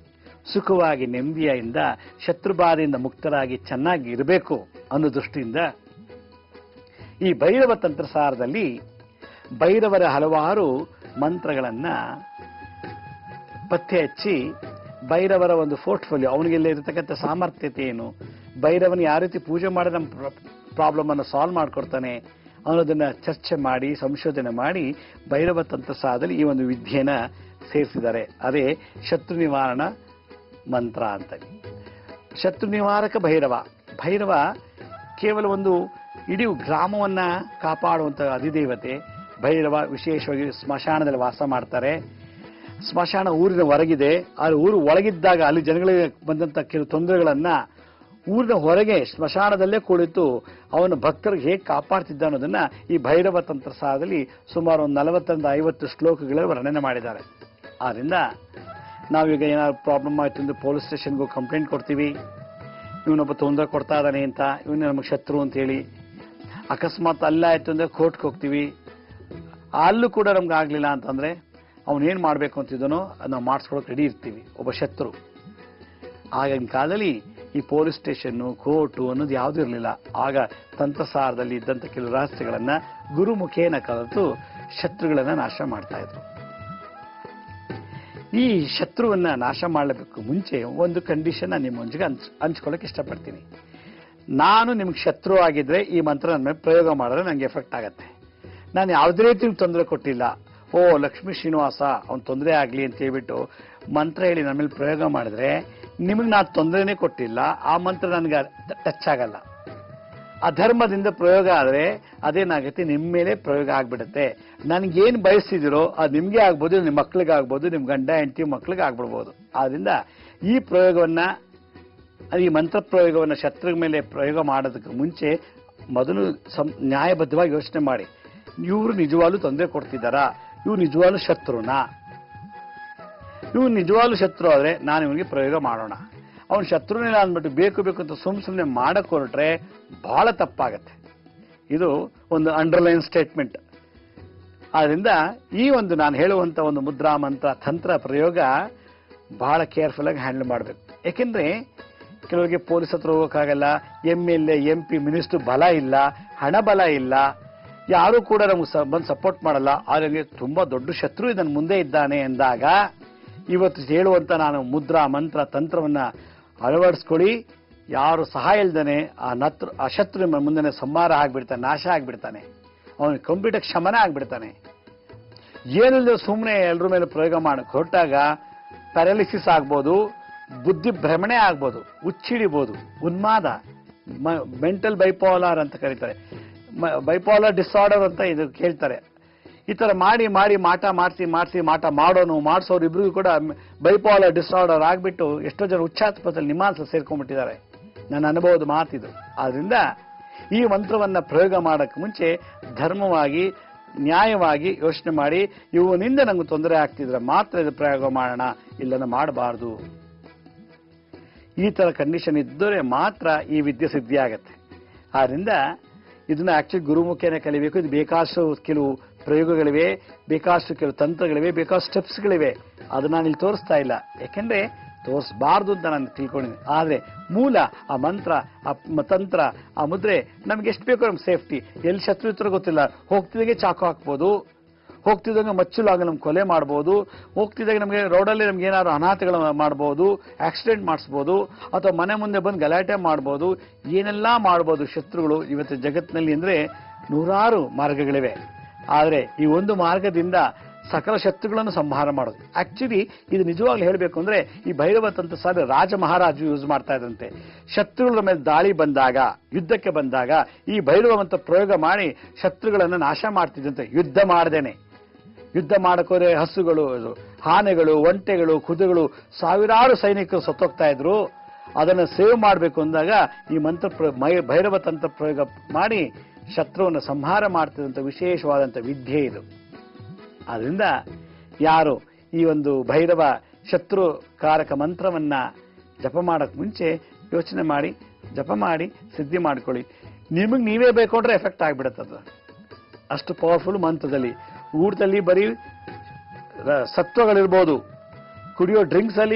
ಸುಖವಾಗಿ ನೆಮ್ಮದಿಯಿಂದ ಶತ್ರುಬಾಧೆಯಿಂದ ಮುಕ್ತರಾಗಿ ಚೆನ್ನಾಗಿ ಇರಬೇಕು ಅನ್ನೋ ದೃಷ್ಟಿಯಿಂದ ಈ ಭೈರವ ತಂತ್ರಸಾರದಲ್ಲಿ ಭೈರವರ ಹಲವಾರು ಮಂತ್ರಗಳನ್ನ ಪತ್ತೆ ಹಚ್ಚಿ ಭೈರವರ ಒಂದು ಪೋರ್ಟ್ಫೋಲಿಯೋ ಅವನಿಗೆಲ್ಲ ಇರತಕ್ಕಂಥ ಸಾಮರ್ಥ್ಯತೆ ಏನು ಭೈರವನ ಯಾವ ರೀತಿ ಪೂಜೆ ಮಾಡಿ ನಮ್ಮ ಪ್ರಾಬ್ಲಮ್ ಅನ್ನು ಸಾಲ್ವ್ ಮಾಡ್ಕೊಡ್ತಾನೆ ಅನ್ನೋದನ್ನ ಚರ್ಚೆ ಮಾಡಿ ಸಂಶೋಧನೆ ಮಾಡಿ ಭೈರವ ತಂತ್ರಸಾರದಲ್ಲಿ ಈ ಒಂದು ವಿದ್ಯೆನ ಸೇರಿಸಿದ್ದಾರೆ ಅದೇ ಶತ್ರು ನಿವಾರಣ ಮಂತ್ರ ಅಂತ ಶತ್ರು ನಿವಾರಕ ಭೈರವ ಭೈರವ ಕೇವಲ ಒಂದು ಇಡೀ ಗ್ರಾಮವನ್ನ ಕಾಪಾಡುವಂತ ಅಧಿದೇವತೆ ಭೈರವ ವಿಶೇಷವಾಗಿ ಸ್ಮಶಾನದಲ್ಲಿ ವಾಸ ಮಾಡ್ತಾರೆ ಸ್ಮಶಾನ ಊರಿನ ಹೊರಗಿದೆ ಅಲ್ಲಿ ಊರು ಒಳಗಿದ್ದಾಗ ಅಲ್ಲಿ ಜನಗಳಿಗೆ ಬಂದಂತ ಕೆಲವು ತೊಂದರೆಗಳನ್ನ ಊರಿನ ಹೊರಗೆ ಸ್ಮಶಾನದಲ್ಲೇ ಕುಳಿತು ಅವನ ಭಕ್ತರಿಗೆ ಹೇಗೆ ಕಾಪಾಡ್ತಿದ್ದ ಅನ್ನೋದನ್ನ ಈ ಭೈರವ ತಂತ್ರ ಸಾರದಲ್ಲಿ ಸುಮಾರು ಒಂದು ನಲವತ್ತರಿಂದ ಐವತ್ತು ಶ್ಲೋಕಗಳಲ್ಲಿ ವರ್ಣನೆ ಮಾಡಿದ್ದಾರೆ ಆದ್ರಿಂದ ನಾವೀಗ ಏನಾದ್ರು ಪ್ರಾಬ್ಲಮ್ ಆಯ್ತು ಅಂದ್ರೆ ಪೊಲೀಸ್ ಸ್ಟೇಷನ್ಗೂ ಕಂಪ್ಲೇಂಟ್ ಕೊಡ್ತೀವಿ ಇವನೊಬ್ಬ ತೊಂದರೆ ಕೊಡ್ತಾ ಇದ್ದಾನೆ ಅಂತ ಇವನು ನಮಗೆ ಶತ್ರು ಅಂತ ಹೇಳಿ ಅಕಸ್ಮಾತ್ ಅಲ್ಲ ಆಯ್ತು ಅಂದ್ರೆ ಕೋರ್ಟ್ಗೆ ಹೋಗ್ತೀವಿ ಅಲ್ಲೂ ಕೂಡ ನಮ್ಗೆ ಆಗ್ಲಿಲ್ಲ ಅಂತಂದ್ರೆ ಅವನೇನ್ ಮಾಡ್ಬೇಕು ಅಂತಿದ್ದನೋ ಅದ್ ನಾವು ಮಾಡಿಸ್ಕೊಳಕ್ ರೆಡಿ ಇರ್ತೀವಿ ಒಬ್ಬ ಶತ್ರು ಆಗಿನ ಕಾಲದಲ್ಲಿ ಈ ಪೊಲೀಸ್ ಸ್ಟೇಷನ್ನು ಕೋರ್ಟು ಅನ್ನೋದು ಯಾವುದೂ ಇರಲಿಲ್ಲ ಆಗ ತಂತ್ರಸಾರದಲ್ಲಿ ಇದ್ದಂತ ಕೆಲವು ರಹಸ್ಯಗಳನ್ನ ಗುರುಮುಖೇನ ಕಲಿತು ಶತ್ರುಗಳನ್ನ ನಾಶ ಮಾಡ್ತಾ ಇದ್ರು ಈ ಶತ್ರುವನ್ನ ನಾಶ ಮಾಡಬೇಕು ಮುಂಚೆ ಒಂದು ಕಂಡೀಷನ್ ನಾನು ನಿಮ್ಮ ಮುಂಚೆಗೆ ಹಂಚ್ ಹಂಚ್ಕೊಳಕ್ ಇಷ್ಟಪಡ್ತೀನಿ ನಾನು ನಿಮ್ಗೆ ಶತ್ರು ಆಗಿದ್ರೆ ಈ ಮಂತ್ರ ನನ್ನ ಮೇಲೆ ಪ್ರಯೋಗ ಮಾಡಿದ್ರೆ ನಂಗೆ ಎಫೆಕ್ಟ್ ಆಗತ್ತೆ ನಾನು ಯಾವುದೇ ರೀತಿ ತೊಂದರೆ ಕೊಟ್ಟಿಲ್ಲ ಓ ಲಕ್ಷ್ಮೀ ಶ್ರೀನಿವಾಸ ಅವ್ನು ತೊಂದರೆ ಆಗ್ಲಿ ಅಂತ ಹೇಳ್ಬಿಟ್ಟು ಮಂತ್ರ ಹೇಳಿ ನನ್ನ ಮೇಲೆ ಪ್ರಯೋಗ ಮಾಡಿದ್ರೆ ನಿಮಗೆ ನಾನು ತೊಂದರೆನೇ ಕೊಟ್ಟಿಲ್ಲ ಆ ಮಂತ್ರ ನನಗೆ ಟಚ್ ಆಗಲ್ಲ ಅಧರ್ಮದಿಂದ ಪ್ರಯೋಗ ಆದ್ರೆ ಅದೇನಾಗುತ್ತೆ ನಿಮ್ಮ ಮೇಲೆ ಪ್ರಯೋಗ ಆಗ್ಬಿಡುತ್ತೆ ನನ್ಗೇನ್ ಬಯಸ್ತಿದಿರೋ ಅದು ನಿಮ್ಗೆ ಆಗ್ಬೋದು ನಿಮ್ಮ ಮಕ್ಳಿಗೆ ಆಗ್ಬೋದು ನಿಮ್ ಗಂಡ ಹೆಂಡತಿ ಮಕ್ಳಿಗೆ ಆಗ್ಬಿಡ್ಬೋದು ಆದ್ರಿಂದ ಈ ಪ್ರಯೋಗವನ್ನ ಈ ಮಂತ್ರ ಪ್ರಯೋಗವನ್ನ ಶತ್ರುಗಳ ಮೇಲೆ ಪ್ರಯೋಗ ಮಾಡೋದಕ್ಕೆ ಮುಂಚೆ ಮೊದಲು ಸಂ- ನ್ಯಾಯಬದ್ಧವಾಗಿ ಯೋಚನೆ ಮಾಡಿ ಇವರು ನಿಜವಾಗ್ಲೂ ತೊಂದರೆ ಕೊಡ್ತಿದ್ದಾರಾ ಇವ್ರು ನಿಜವಾಗ್ಲೂ ಶತ್ರುನಾ ಇವ್ರು ನಿಜವಾಗ್ಲೂ ಶತ್ರು ಆದ್ರೆ ನಾನು ಇವನಿಗೆ ಪ್ರಯೋಗ ಮಾಡೋಣ ಅವನು ಶತ್ರುನಿಲ್ಲ ಅಂದ್ಬಿಟ್ಟು ಬೇಕು ಬೇಕು ಅಂತ ಸುಮ್ ಸುಮ್ಮನೆ ಮಾಡಕ್ ಹೊರಟ್ರೆ ಬಹಳ ತಪ್ಪಾಗತ್ತೆ ಇದು ಒಂದು ಅಂಡರ್ಲೈನ್ ಸ್ಟೇಟ್ಮೆಂಟ್ ಆದ್ರಿಂದ ಈ ಒಂದು ನಾನು ಹೇಳುವಂತ ಒಂದು ಮುದ್ರಾ ಮಂತ್ರ ತಂತ್ರ ಪ್ರಯೋಗ ಬಹಳ ಕೇರ್ಫುಲ್ ಆಗಿ ಹ್ಯಾಂಡಲ್ ಮಾಡಬೇಕು ಯಾಕೆಂದ್ರೆ ಕೆಲವರಿಗೆ ಪೊಲೀಸ್ ಹತ್ರ ಹೋಗೋಕ್ಕಾಗಲ್ಲ M L A M P minister ಬಲ ಇಲ್ಲ ಹಣ ಬಲ ಇಲ್ಲ ಯಾರು ಕೂಡ ನಮ್ಗೆ ಸ- ಬಂದು ಸಪೋರ್ಟ್ ಮಾಡಲ್ಲ ಆದ್ರೆ ತುಂಬಾ ದೊಡ್ಡ ಶತ್ರು ಇದನ್ನ ಮುಂದೆ ಇದ್ದಾನೆ ಎಂದಾಗ ಇವತ್ತು ಹೇಳುವಂತ ನಾನು ಮುದ್ರಾ ಮಂತ್ರ ತಂತ್ರವನ್ನ ಅಳವಡಿಸ್ಕೊಳ್ಳಿ ಯಾರು ಸಹಾಯ ಇಲ್ದೇನೆ ಆ ನತ್ರ ಆ ಶತ್ರು ನಿಮ್ಮ ಮುಂದೆ ಸಂಹಾರ ಆಗ್ಬಿಡ್ತಾನೆ ನಾಶ ಆಗ್ಬಿಡ್ತಾನೆ ಅವನಿಗೆ ಕಂಪ್ಲೀಟ್ ಕ್ಷಮನ ಆಗ್ಬಿಡ್ತಾನೆ ಏನಿಲ್ಲದೆ ಸುಮ್ಮನೆ ಎಲ್ಲರ ಮೇಲೆ ಪ್ರಯೋಗ ಮಾಡಕ್ ಹೊರಟಾಗ ಪ್ಯಾರಾಲಿಸಿಸ್ ಆಗ್ಬೋದು ಬುದ್ಧಿ ಭ್ರಮಣೆ ಆಗ್ಬೋದು ಹುಚ್ಚಿಡಿಬೋದು ಉನ್ಮಾದ ಮೆಂಟಲ್ ಬೈಪೋಲಾರ್ ಅಂತ ಕರೀತಾರೆ ಬೈಪೋಲಾರ್ ಡಿಸಾರ್ಡರ್ ಅಂತ ಇದು ಕೇಳ್ತಾರೆ ಈ ತರ ಮಾಡಿ ಮಾಡಿ ಮಾಟ ಮಾಡಿಸಿ ಮಾಡಿಸಿ ಮಾಟ ಮಾಡೋನು ಮಾಡಿಸೋರು ಇಬ್ರಿಗೂ ಕೂಡ ಬೈಪೋಲಾರ್ ಡಿಸಾರ್ಡರ್ ಆಗ್ಬಿಟ್ಟು ಎಷ್ಟೋ ಜನ ಉಚ್ಚಾಸ್ಪತ್ರೆಯಲ್ಲಿ ನಿಮಾನ್ಸ ಸೇರ್ಕೊಂಡ್ಬಿಟ್ಟಿದ್ದಾರೆ ನನ್ನ ಅನುಭವದ ಮಾತಿದು ಆದ್ರಿಂದ ಈ ಮಂತ್ರವನ್ನ ಪ್ರಯೋಗ ಮಾಡಕ್ ಮುಂಚೆ ಧರ್ಮವಾಗಿ ನ್ಯಾಯವಾಗಿ ಯೋಚನೆ ಮಾಡಿ ಇವನಿಂದ ನಂಗೆ ತೊಂದರೆ ಆಗ್ತಿದ್ರೆ ಮಾತ್ರ ಇದು ಪ್ರಯೋಗ ಮಾಡೋಣ ಇಲ್ಲನ ಮಾಡಬಾರ್ದು ಈ ತರ ಕಂಡೀಷನ್ ಇದ್ದರೆ ಮಾತ್ರ ಈ ವಿದ್ಯೆ ಸಿದ್ಧಿ ಆಗತ್ತೆ ಆದ್ರಿಂದ ಇದನ್ನ ಆಕ್ಚುಲಿ ಗುರುಮುಖೇನೆ ಕಲಿಬೇಕು ಇದು ಬೇಕಾದಷ್ಟು ಕೆಲವು ಪ್ರಯೋಗಗಳಿವೆ ಬೇಕಾದಷ್ಟು ಕೆಲವು ತಂತ್ರಗಳಿವೆ ಬೇಕಾದಷ್ಟು ಸ್ಟೆಪ್ಸ್ಗಳಿವೆ ಅದು ನಾನು ಇಲ್ಲಿ ತೋರಿಸ್ತಾ ಇಲ್ಲ ಯಾಕೆಂದ್ರೆ ತೋರಿಸಬಾರ್ದು ಅಂತ ನಾನು ತಿಳ್ಕೊಂಡಿದ್ದೀನಿ ಆದ್ರೆ ಮೂಲ ಆ ಮಂತ್ರ ಆ ಮ- ತಂತ್ರ ಆ ಮುದ್ರೆ ನಮ್ಗೆ ಎಷ್ಟು ಬೇಕೋ ನಮ್ಗೆ ಸೇಫ್ಟಿ ಎಲ್ಲಿ ಶತ್ರು ಇತ್ರ ಗೊತ್ತಿಲ್ಲ ಹೋಗ್ತಿದ್ದಾಗೆ ಚಾಕು ಹಾಕ್ಬೋದು ಹೋಗ್ತಿದ್ದಂಗೆ ಮಚ್ಚಲಾಗ ನಮ್ಗೆ ಕೊಲೆ ಮಾಡ್ಬೋದು ಹೋಗ್ತಿದ್ದಾಗ ನಮಗೆ ರೋಡಲ್ಲಿ ನಮ್ಗೆ ಏನಾದ್ರು ಅನಾಥಗಳು ಮಾಡ್ಬೋದು ಆಕ್ಸಿಡೆಂಟ್ ಮಾಡಿಸ್ಬೋದು ಅಥವಾ ಮನೆ ಮುಂದೆ ಬಂದು ಗಲಾಟೆ ಮಾಡ್ಬೋದು ಏನೆಲ್ಲ ಮಾಡ್ಬೋದು ಶತ್ರುಗಳು ಇವತ್ತು ಜಗತ್ತಿನಲ್ಲಿ ಅಂದ್ರೆ ನೂರಾರು ಮಾರ್ಗಗಳಿವೆ ಆದ್ರೆ ಈ ಒಂದು ಮಾರ್ಗದಿಂದ ಸಕಲ ಶತ್ರುಗಳನ್ನು ಸಂಹಾರ ಮಾಡೋದು ಆಕ್ಚುಲಿ ಇದು ನಿಜವಾಗ್ಲೂ ಹೇಳಬೇಕು ಅಂದ್ರೆ ಈ ಭೈರವ ತಂತ್ರ ಸಾಲ ರಾಜ ಮಹಾರಾಜು ಯೂಸ್ ಮಾಡ್ತಾ ಇದ್ರಂತೆ ಶತ್ರುಗಳ ಮೇಲೆ ದಾಳಿ ಬಂದಾಗ ಯುದ್ಧಕ್ಕೆ ಬಂದಾಗ ಈ ಭೈರವ ಅಂತ ಪ್ರಯೋಗ ಮಾಡಿ ಶತ್ರುಗಳನ್ನ ನಾಶ ಮಾಡ್ತಿದ್ದಂತೆ ಯುದ್ಧ ಮಾಡ್ದೇನೆ ಯುದ್ಧ ಮಾಡಕೋರೆ ಹಸುಗಳು ಇದು, ಆನೆಗಳು ಒಂಟೆಗಳು ಕುದುರೆಗಳು ಸಾವಿರಾರು ಸೈನಿಕರು ಸತ್ತೋಗ್ತಾ ಇದ್ರು ಅದನ್ನ ಸೇವ್ ಮಾಡಬೇಕು ಅಂದಾಗ ಈ ಮಂತ್ರ ಪ್ರ- ಮೈ- ಭೈರವ ತಂತ್ರ ಪ್ರಯೋಗ ಮಾಡಿ ಶತ್ರುವನ್ನು ಸಂಹಾರ ಮಾಡ್ತಿದ್ದಂಥ ವಿಶೇಷವಾದಂಥ ವಿದ್ಯೆ ಇದು ಆದ್ರಿಂದ ಯಾರು ಈ ಒಂದು ಭೈರವ ಶತ್ರು ಕಾರಕ ಮಂತ್ರವನ್ನ ಜಪ ಮಾಡಕ್ ಮುಂಚೆ ಯೋಚನೆ ಮಾಡಿ ಜಪ ಮಾಡಿ ಸಿದ್ಧಿ ಮಾಡ್ಕೊಳ್ಳಿ ನಿಮಗೆ ನೀವೇ ಬೇಕೊಂಡ್ರೆ ಎಫೆಕ್ಟ್ ಆಗ್ಬಿಡತ್ತದು ಅಷ್ಟು ಪವರ್ಫುಲ್ ಮಂತ್ರದಲ್ಲಿ ಊಟದಲ್ಲಿ ಬರೀ ರ- ಸತ್ವಗಳಿರ್ಬೋದು ಕುಡಿಯೋ ಡ್ರಿಂಕ್ಸ್ ಅಲ್ಲಿ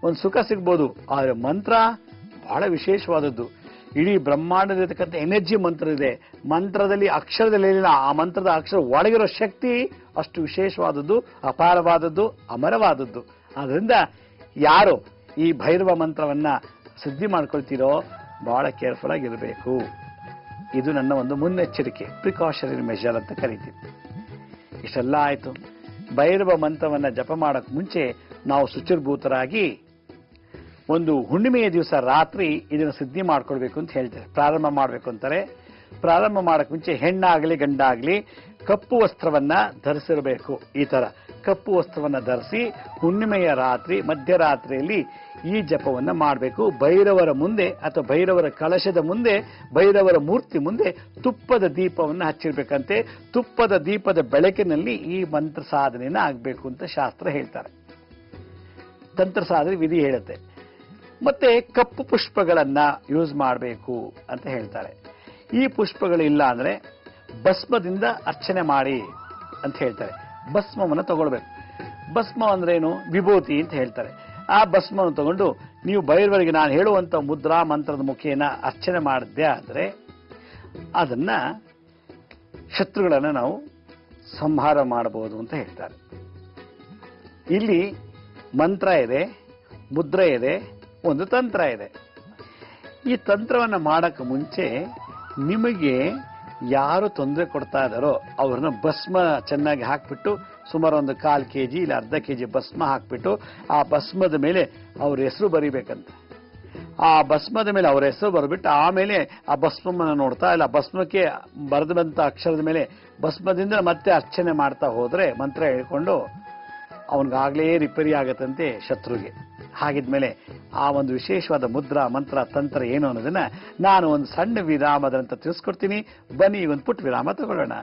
ಒಂದು ಸುಖ ಸಿಗ್ಬೋದು ಆದರೆ ಮಂತ್ರ ಬಹಳ ವಿಶೇಷವಾದದ್ದು ಇಡೀ ಬ್ರಹ್ಮಾಂಡದಲ್ಲಿರ್ತಕ್ಕಂಥ ಎನರ್ಜಿ ಮಂತ್ರ ಇದೆ ಮಂತ್ರದಲ್ಲಿ ಅಕ್ಷರದಲ್ಲಿ ಏನಿಲ್ಲ ಆ ಮಂತ್ರದ ಅಕ್ಷರ ಒಳಗಿರೋ ಶಕ್ತಿ ಅಷ್ಟು ವಿಶೇಷವಾದದ್ದು ಅಪಾರವಾದದ್ದು ಅಮರವಾದದ್ದು ಆದ್ರಿಂದ ಯಾರು ಈ ಭೈರವ ಮಂತ್ರವನ್ನ ಸಿದ್ಧಿ ಮಾಡ್ಕೊಳ್ತೀರೋ ಬಹಳ ಕೇರ್ಫುಲ್ ಆಗಿರಬೇಕು ಇದು ನನ್ನ ಒಂದು ಮುನ್ನೆಚ್ಚರಿಕೆ ಪ್ರಿಕಾಷನರಿ ಮೆಷರ್ ಅಂತ ಕರಿತೀವಿ ಇಷ್ಟೆಲ್ಲ ಆಯ್ತು ಭೈರವ ಮಂತ್ರವನ್ನ ಜಪ ಮಾಡಕ್ ಮುಂಚೆ ನಾವು ಶುಚಿರ್ಭೂತರಾಗಿ ಒಂದು ಹುಣ್ಣಿಮೆಯ ದಿವಸ ರಾತ್ರಿ ಇದನ್ನು ಸಿದ್ಧಿ ಮಾಡ್ಕೊಳ್ಬೇಕು ಅಂತ ಹೇಳ್ತಾರೆ ಪ್ರಾರಂಭ ಮಾಡಬೇಕು ಅಂತಾರೆ ಪ್ರಾರಂಭ ಮಾಡಕ್ ಮುಂಚೆ ಹೆಣ್ಣಾಗ್ಲಿ ಗಂಡಾಗ್ಲಿ ಕಪ್ಪು ವಸ್ತ್ರವನ್ನ ಧರಿಸಿರಬೇಕು ಈ ತರ ಕಪ್ಪು ವಸ್ತ್ರವನ್ನ ಧರಿಸಿ ಹುಣ್ಣಿಮೆಯ ರಾತ್ರಿ ಮಧ್ಯರಾತ್ರಿಯಲ್ಲಿ ಈ ಜಪವನ್ನ ಮಾಡಬೇಕು ಭೈರವರ ಮುಂದೆ ಅಥವಾ ಭೈರವರ ಕಲಶದ ಮುಂದೆ ಭೈರವರ ಮೂರ್ತಿ ಮುಂದೆ ತುಪ್ಪದ ದೀಪವನ್ನು ಹಚ್ಚಿರ್ಬೇಕಂತೆ ತುಪ್ಪದ ದೀಪದ ಬೆಳಕಿನಲ್ಲಿ ಈ ಮಂತ್ರ ಸಾಧನೆಯನ್ನ ಆಗ್ಬೇಕು ಅಂತ ಶಾಸ್ತ್ರ ಹೇಳ್ತಾರೆ ತಂತ್ರ ಸಾಧನೆ ವಿಧಿ ಹೇಳುತ್ತೆ ಮತ್ತೆ ಕಪ್ಪು ಪುಷ್ಪಗಳನ್ನ ಯೂಸ್ ಮಾಡಬೇಕು ಅಂತ ಹೇಳ್ತಾರೆ ಈ ಪುಷ್ಪಗಳಿಲ್ಲ ಅಂದ್ರೆ ಭಸ್ಮದಿಂದ ಅರ್ಚನೆ ಮಾಡಿ ಅಂತ ಹೇಳ್ತಾರೆ ಭಸ್ಮವನ್ನು ತಗೊಳ್ಬೇಕು ಭಸ್ಮ ಅಂದ್ರೇನು ವಿಭೂತಿ ಅಂತ ಹೇಳ್ತಾರೆ ಆ ಭಸ್ಮವನ್ನು ತಗೊಂಡು ನೀವು ಬೈರವರಿಗೆ ನಾನು ಹೇಳುವಂತ ಮುದ್ರಾ ಮಂತ್ರದ ಮುಖೇನ ಅರ್ಚನೆ ಮಾಡಿದ್ದೆ ಆದ್ರೆ ಅದನ್ನ ಶತ್ರುಗಳನ್ನ ನಾವು ಸಂಹಾರ ಮಾಡಬಹುದು ಅಂತ ಹೇಳ್ತಾರೆ ಇಲ್ಲಿ ಮಂತ್ರ ಇದೆ ಮುದ್ರೆ ಇದೆ ಒಂದು ತಂತ್ರ ಇದೆ ಈ ತಂತ್ರವನ್ನ ಮಾಡಕ್ಕೆ ಮುಂಚೆ ನಿಮಗೆ ಯಾರು ತೊಂದರೆ ಕೊಡ್ತಾ ಇದ್ದಾರೋ ಅವ್ರನ್ನ ಭಸ್ಮ ಚೆನ್ನಾಗಿ ಹಾಕ್ಬಿಟ್ಟು ಸುಮಾರು ಒಂದು ಕಾಲ್ ಕೆ ಜಿ ಇಲ್ಲ ಅರ್ಧ ಕೆ ಜಿ ಭಸ್ಮ ಹಾಕ್ಬಿಟ್ಟು ಆ ಭಸ್ಮದ ಮೇಲೆ ಅವ್ರ ಹೆಸರು ಬರಿಬೇಕಂತ ಆ ಭಸ್ಮದ ಮೇಲೆ ಅವ್ರ ಹೆಸರು ಬರೆದ್ಬಿಟ್ಟು ಆಮೇಲೆ ಆ ಭಸ್ಮವನ್ನು ನೋಡ್ತಾ ಇಲ್ಲ ಭಸ್ಮಕ್ಕೆ ಬರೆದು ಬಂತ ಅಕ್ಷರದ ಮೇಲೆ ಭಸ್ಮದಿಂದ ಮತ್ತೆ ಅರ್ಚನೆ ಮಾಡ್ತಾ ಹೋದ್ರೆ ಮಂತ್ರ ಹೇಳ್ಕೊಂಡು ಅವನಿಗಾಗಲೇ ರಿಪೇರಿ ಆಗತ್ತಂತೆ ಶತ್ರುಗೆ ಹಾಗಿದ್ಮೇಲೆ ಆ ಒಂದು ವಿಶೇಷವಾದ ಮುದ್ರಾ ಮಂತ್ರ ತಂತ್ರ ಏನು ಅನ್ನೋದನ್ನ ನಾನು ಒಂದು ಸಣ್ಣ ವಿರಾಮದಂತ ತಿಳಿಸ್ಕೊಡ್ತೀನಿ ಬನ್ನಿ ಈಗ ಒಂದು ಪುಟ್ಟ ವಿರಾಮ ತಗೊಳ್ಳೋಣ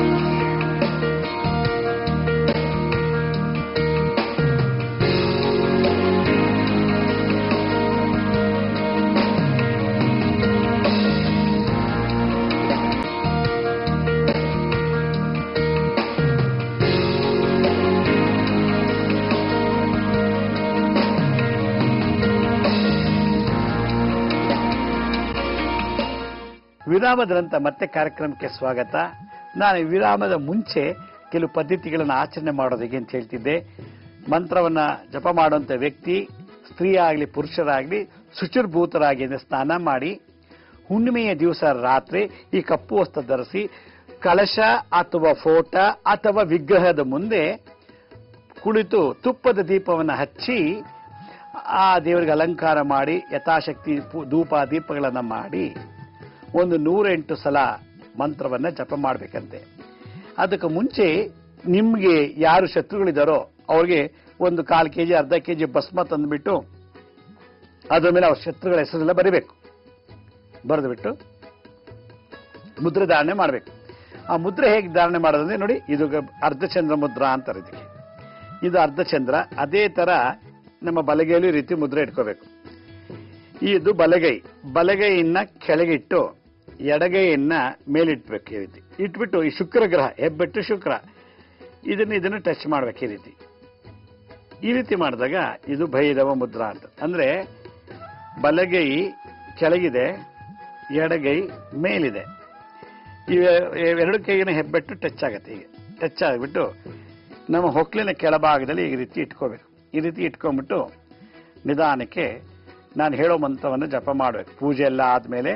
ವಿರಾಮದ ನಂತರ ಮತ್ತೆ ಕಾರ್ಯಕ್ರಮಕ್ಕೆ ಸ್ವಾಗತ ನಾನು ಈ ವಿರಾಮದ ಮುಂಚೆ ಕೆಲವು ಪದ್ಧತಿಗಳನ್ನು ಆಚರಣೆ ಮಾಡೋದು ಹೇಗೆ ಅಂತ ಹೇಳ್ತಿದ್ದೆ ಮಂತ್ರವನ್ನ ಜಪ ಮಾಡುವಂತ ವ್ಯಕ್ತಿ ಸ್ತ್ರೀ ಆಗಲಿ ಪುರುಷರಾಗಲಿ ಶುಚಿರ್ಭೂತರಾಗಿ ಅಂದ್ರೆ ಸ್ನಾನ ಮಾಡಿ ಹುಣ್ಣಿಮೆಯ ದಿವಸ ರಾತ್ರಿ ಈ ಕಪ್ಪು ವಸ್ತ್ರ ಧರಿಸಿ ಕಲಶ ಅಥವಾ ಫೋಟ ಅಥವಾ ವಿಗ್ರಹದ ಮುಂದೆ ಕುಳಿತು ತುಪ್ಪದ ದೀಪವನ್ನು ಹಚ್ಚಿ ಆ ದೇವರಿಗೆ ಅಲಂಕಾರ ಮಾಡಿ ಯಥಾಶಕ್ತಿ ಪು- ಧೂಪ ದೀಪಗಳನ್ನು ಮಾಡಿ ಒಂದು ನೂರೆಂಟು ಸಲ ಮಂತ್ರವನ್ನ ಜಪ ಮಾಡಬೇಕಂತೆ ಅದಕ್ಕೆ ಮುಂಚೆ ನಿಮ್ಗೆ ಯಾರು ಶತ್ರುಗಳಿದಾರೋ ಅವ್ರಿಗೆ ಒಂದು ಕಾಲು ಕೆಜಿ ಅರ್ಧ ಕೆಜಿ ಭಸ್ಮ ತಂದ್ಬಿಟ್ಟು ಅದ್ರ ಮೇಲೆ ಅವ್ರ ಶತ್ರುಗಳ ಹೆಸರೆಲ್ಲ ಬರಿಬೇಕು ಬರೆದುಬಿಟ್ಟು ಮುದ್ರೆ ಧಾರಣೆ ಮಾಡಬೇಕು ಆ ಮುದ್ರೆ ಹೇಗೆ ಧಾರಣೆ ಮಾಡೋದಂದ್ರೆ ನೋಡಿ ಇದು ಗ- ಅರ್ಧಚಂದ್ರ ಮುದ್ರಾ ಅಂತಾರೆ ಇದಕ್ಕೆ ಇದು ಅರ್ಧಚಂದ್ರ ಅದೇ ತರ ನಮ್ಮ ಬಲಗೈಯಲ್ಲಿ ಈ ರೀತಿ ಮುದ್ರೆ ಇಟ್ಕೋಬೇಕು ಇದು ಬಲಗೈ ಬಲಗೈಯನ್ನ ಕೆಳಗಿಟ್ಟು ಎಡಗೈಯನ್ನ ಮೇಲಿಟ್ಬೇಕು ಈ ರೀತಿ ಇಟ್ಬಿಟ್ಟು ಈ ಶುಕ್ರ ಗ್ರಹ ಹೆಬ್ಬೆಟ್ಟು ಶುಕ್ರ ಇದನ್ನ ಇದನ್ನ ಟಚ್ ಮಾಡ್ಬೇಕು ಈ ರೀತಿ ಈ ರೀತಿ ಮಾಡಿದಾಗ ಇದು ಭೈರವ ಮುದ್ರಾ ಅಂತ ಅಂದ್ರೆ ಬಲಗೈ ಕೆಳಗಿದೆ ಎಡಗೈ ಮೇಲಿದೆ ಇವೆ- ಎರಡು ಕೈಗಿನ ಹೆಬ್ಬೆಟ್ಟು ಟಚ್ ಆಗತ್ತೆ ಹೀಗೆ ಟಚ್ ಆಗಿಬಿಟ್ಟು ನಮ್ಮ ಹೊಕ್ಲಿನ ಕೆಳಭಾಗದಲ್ಲಿ ಈ ರೀತಿ ಇಟ್ಕೋಬೇಕು ಈ ರೀತಿ ಇಟ್ಕೊಂಡ್ಬಿಟ್ಟು ನಿಧಾನಕ್ಕೆ ನಾನು ಹೇಳೋ ಮಂತ್ರವನ್ನು ಜಪ ಮಾಡಬೇಕು ಪೂಜೆ ಎಲ್ಲ ಆದ್ಮೇಲೆ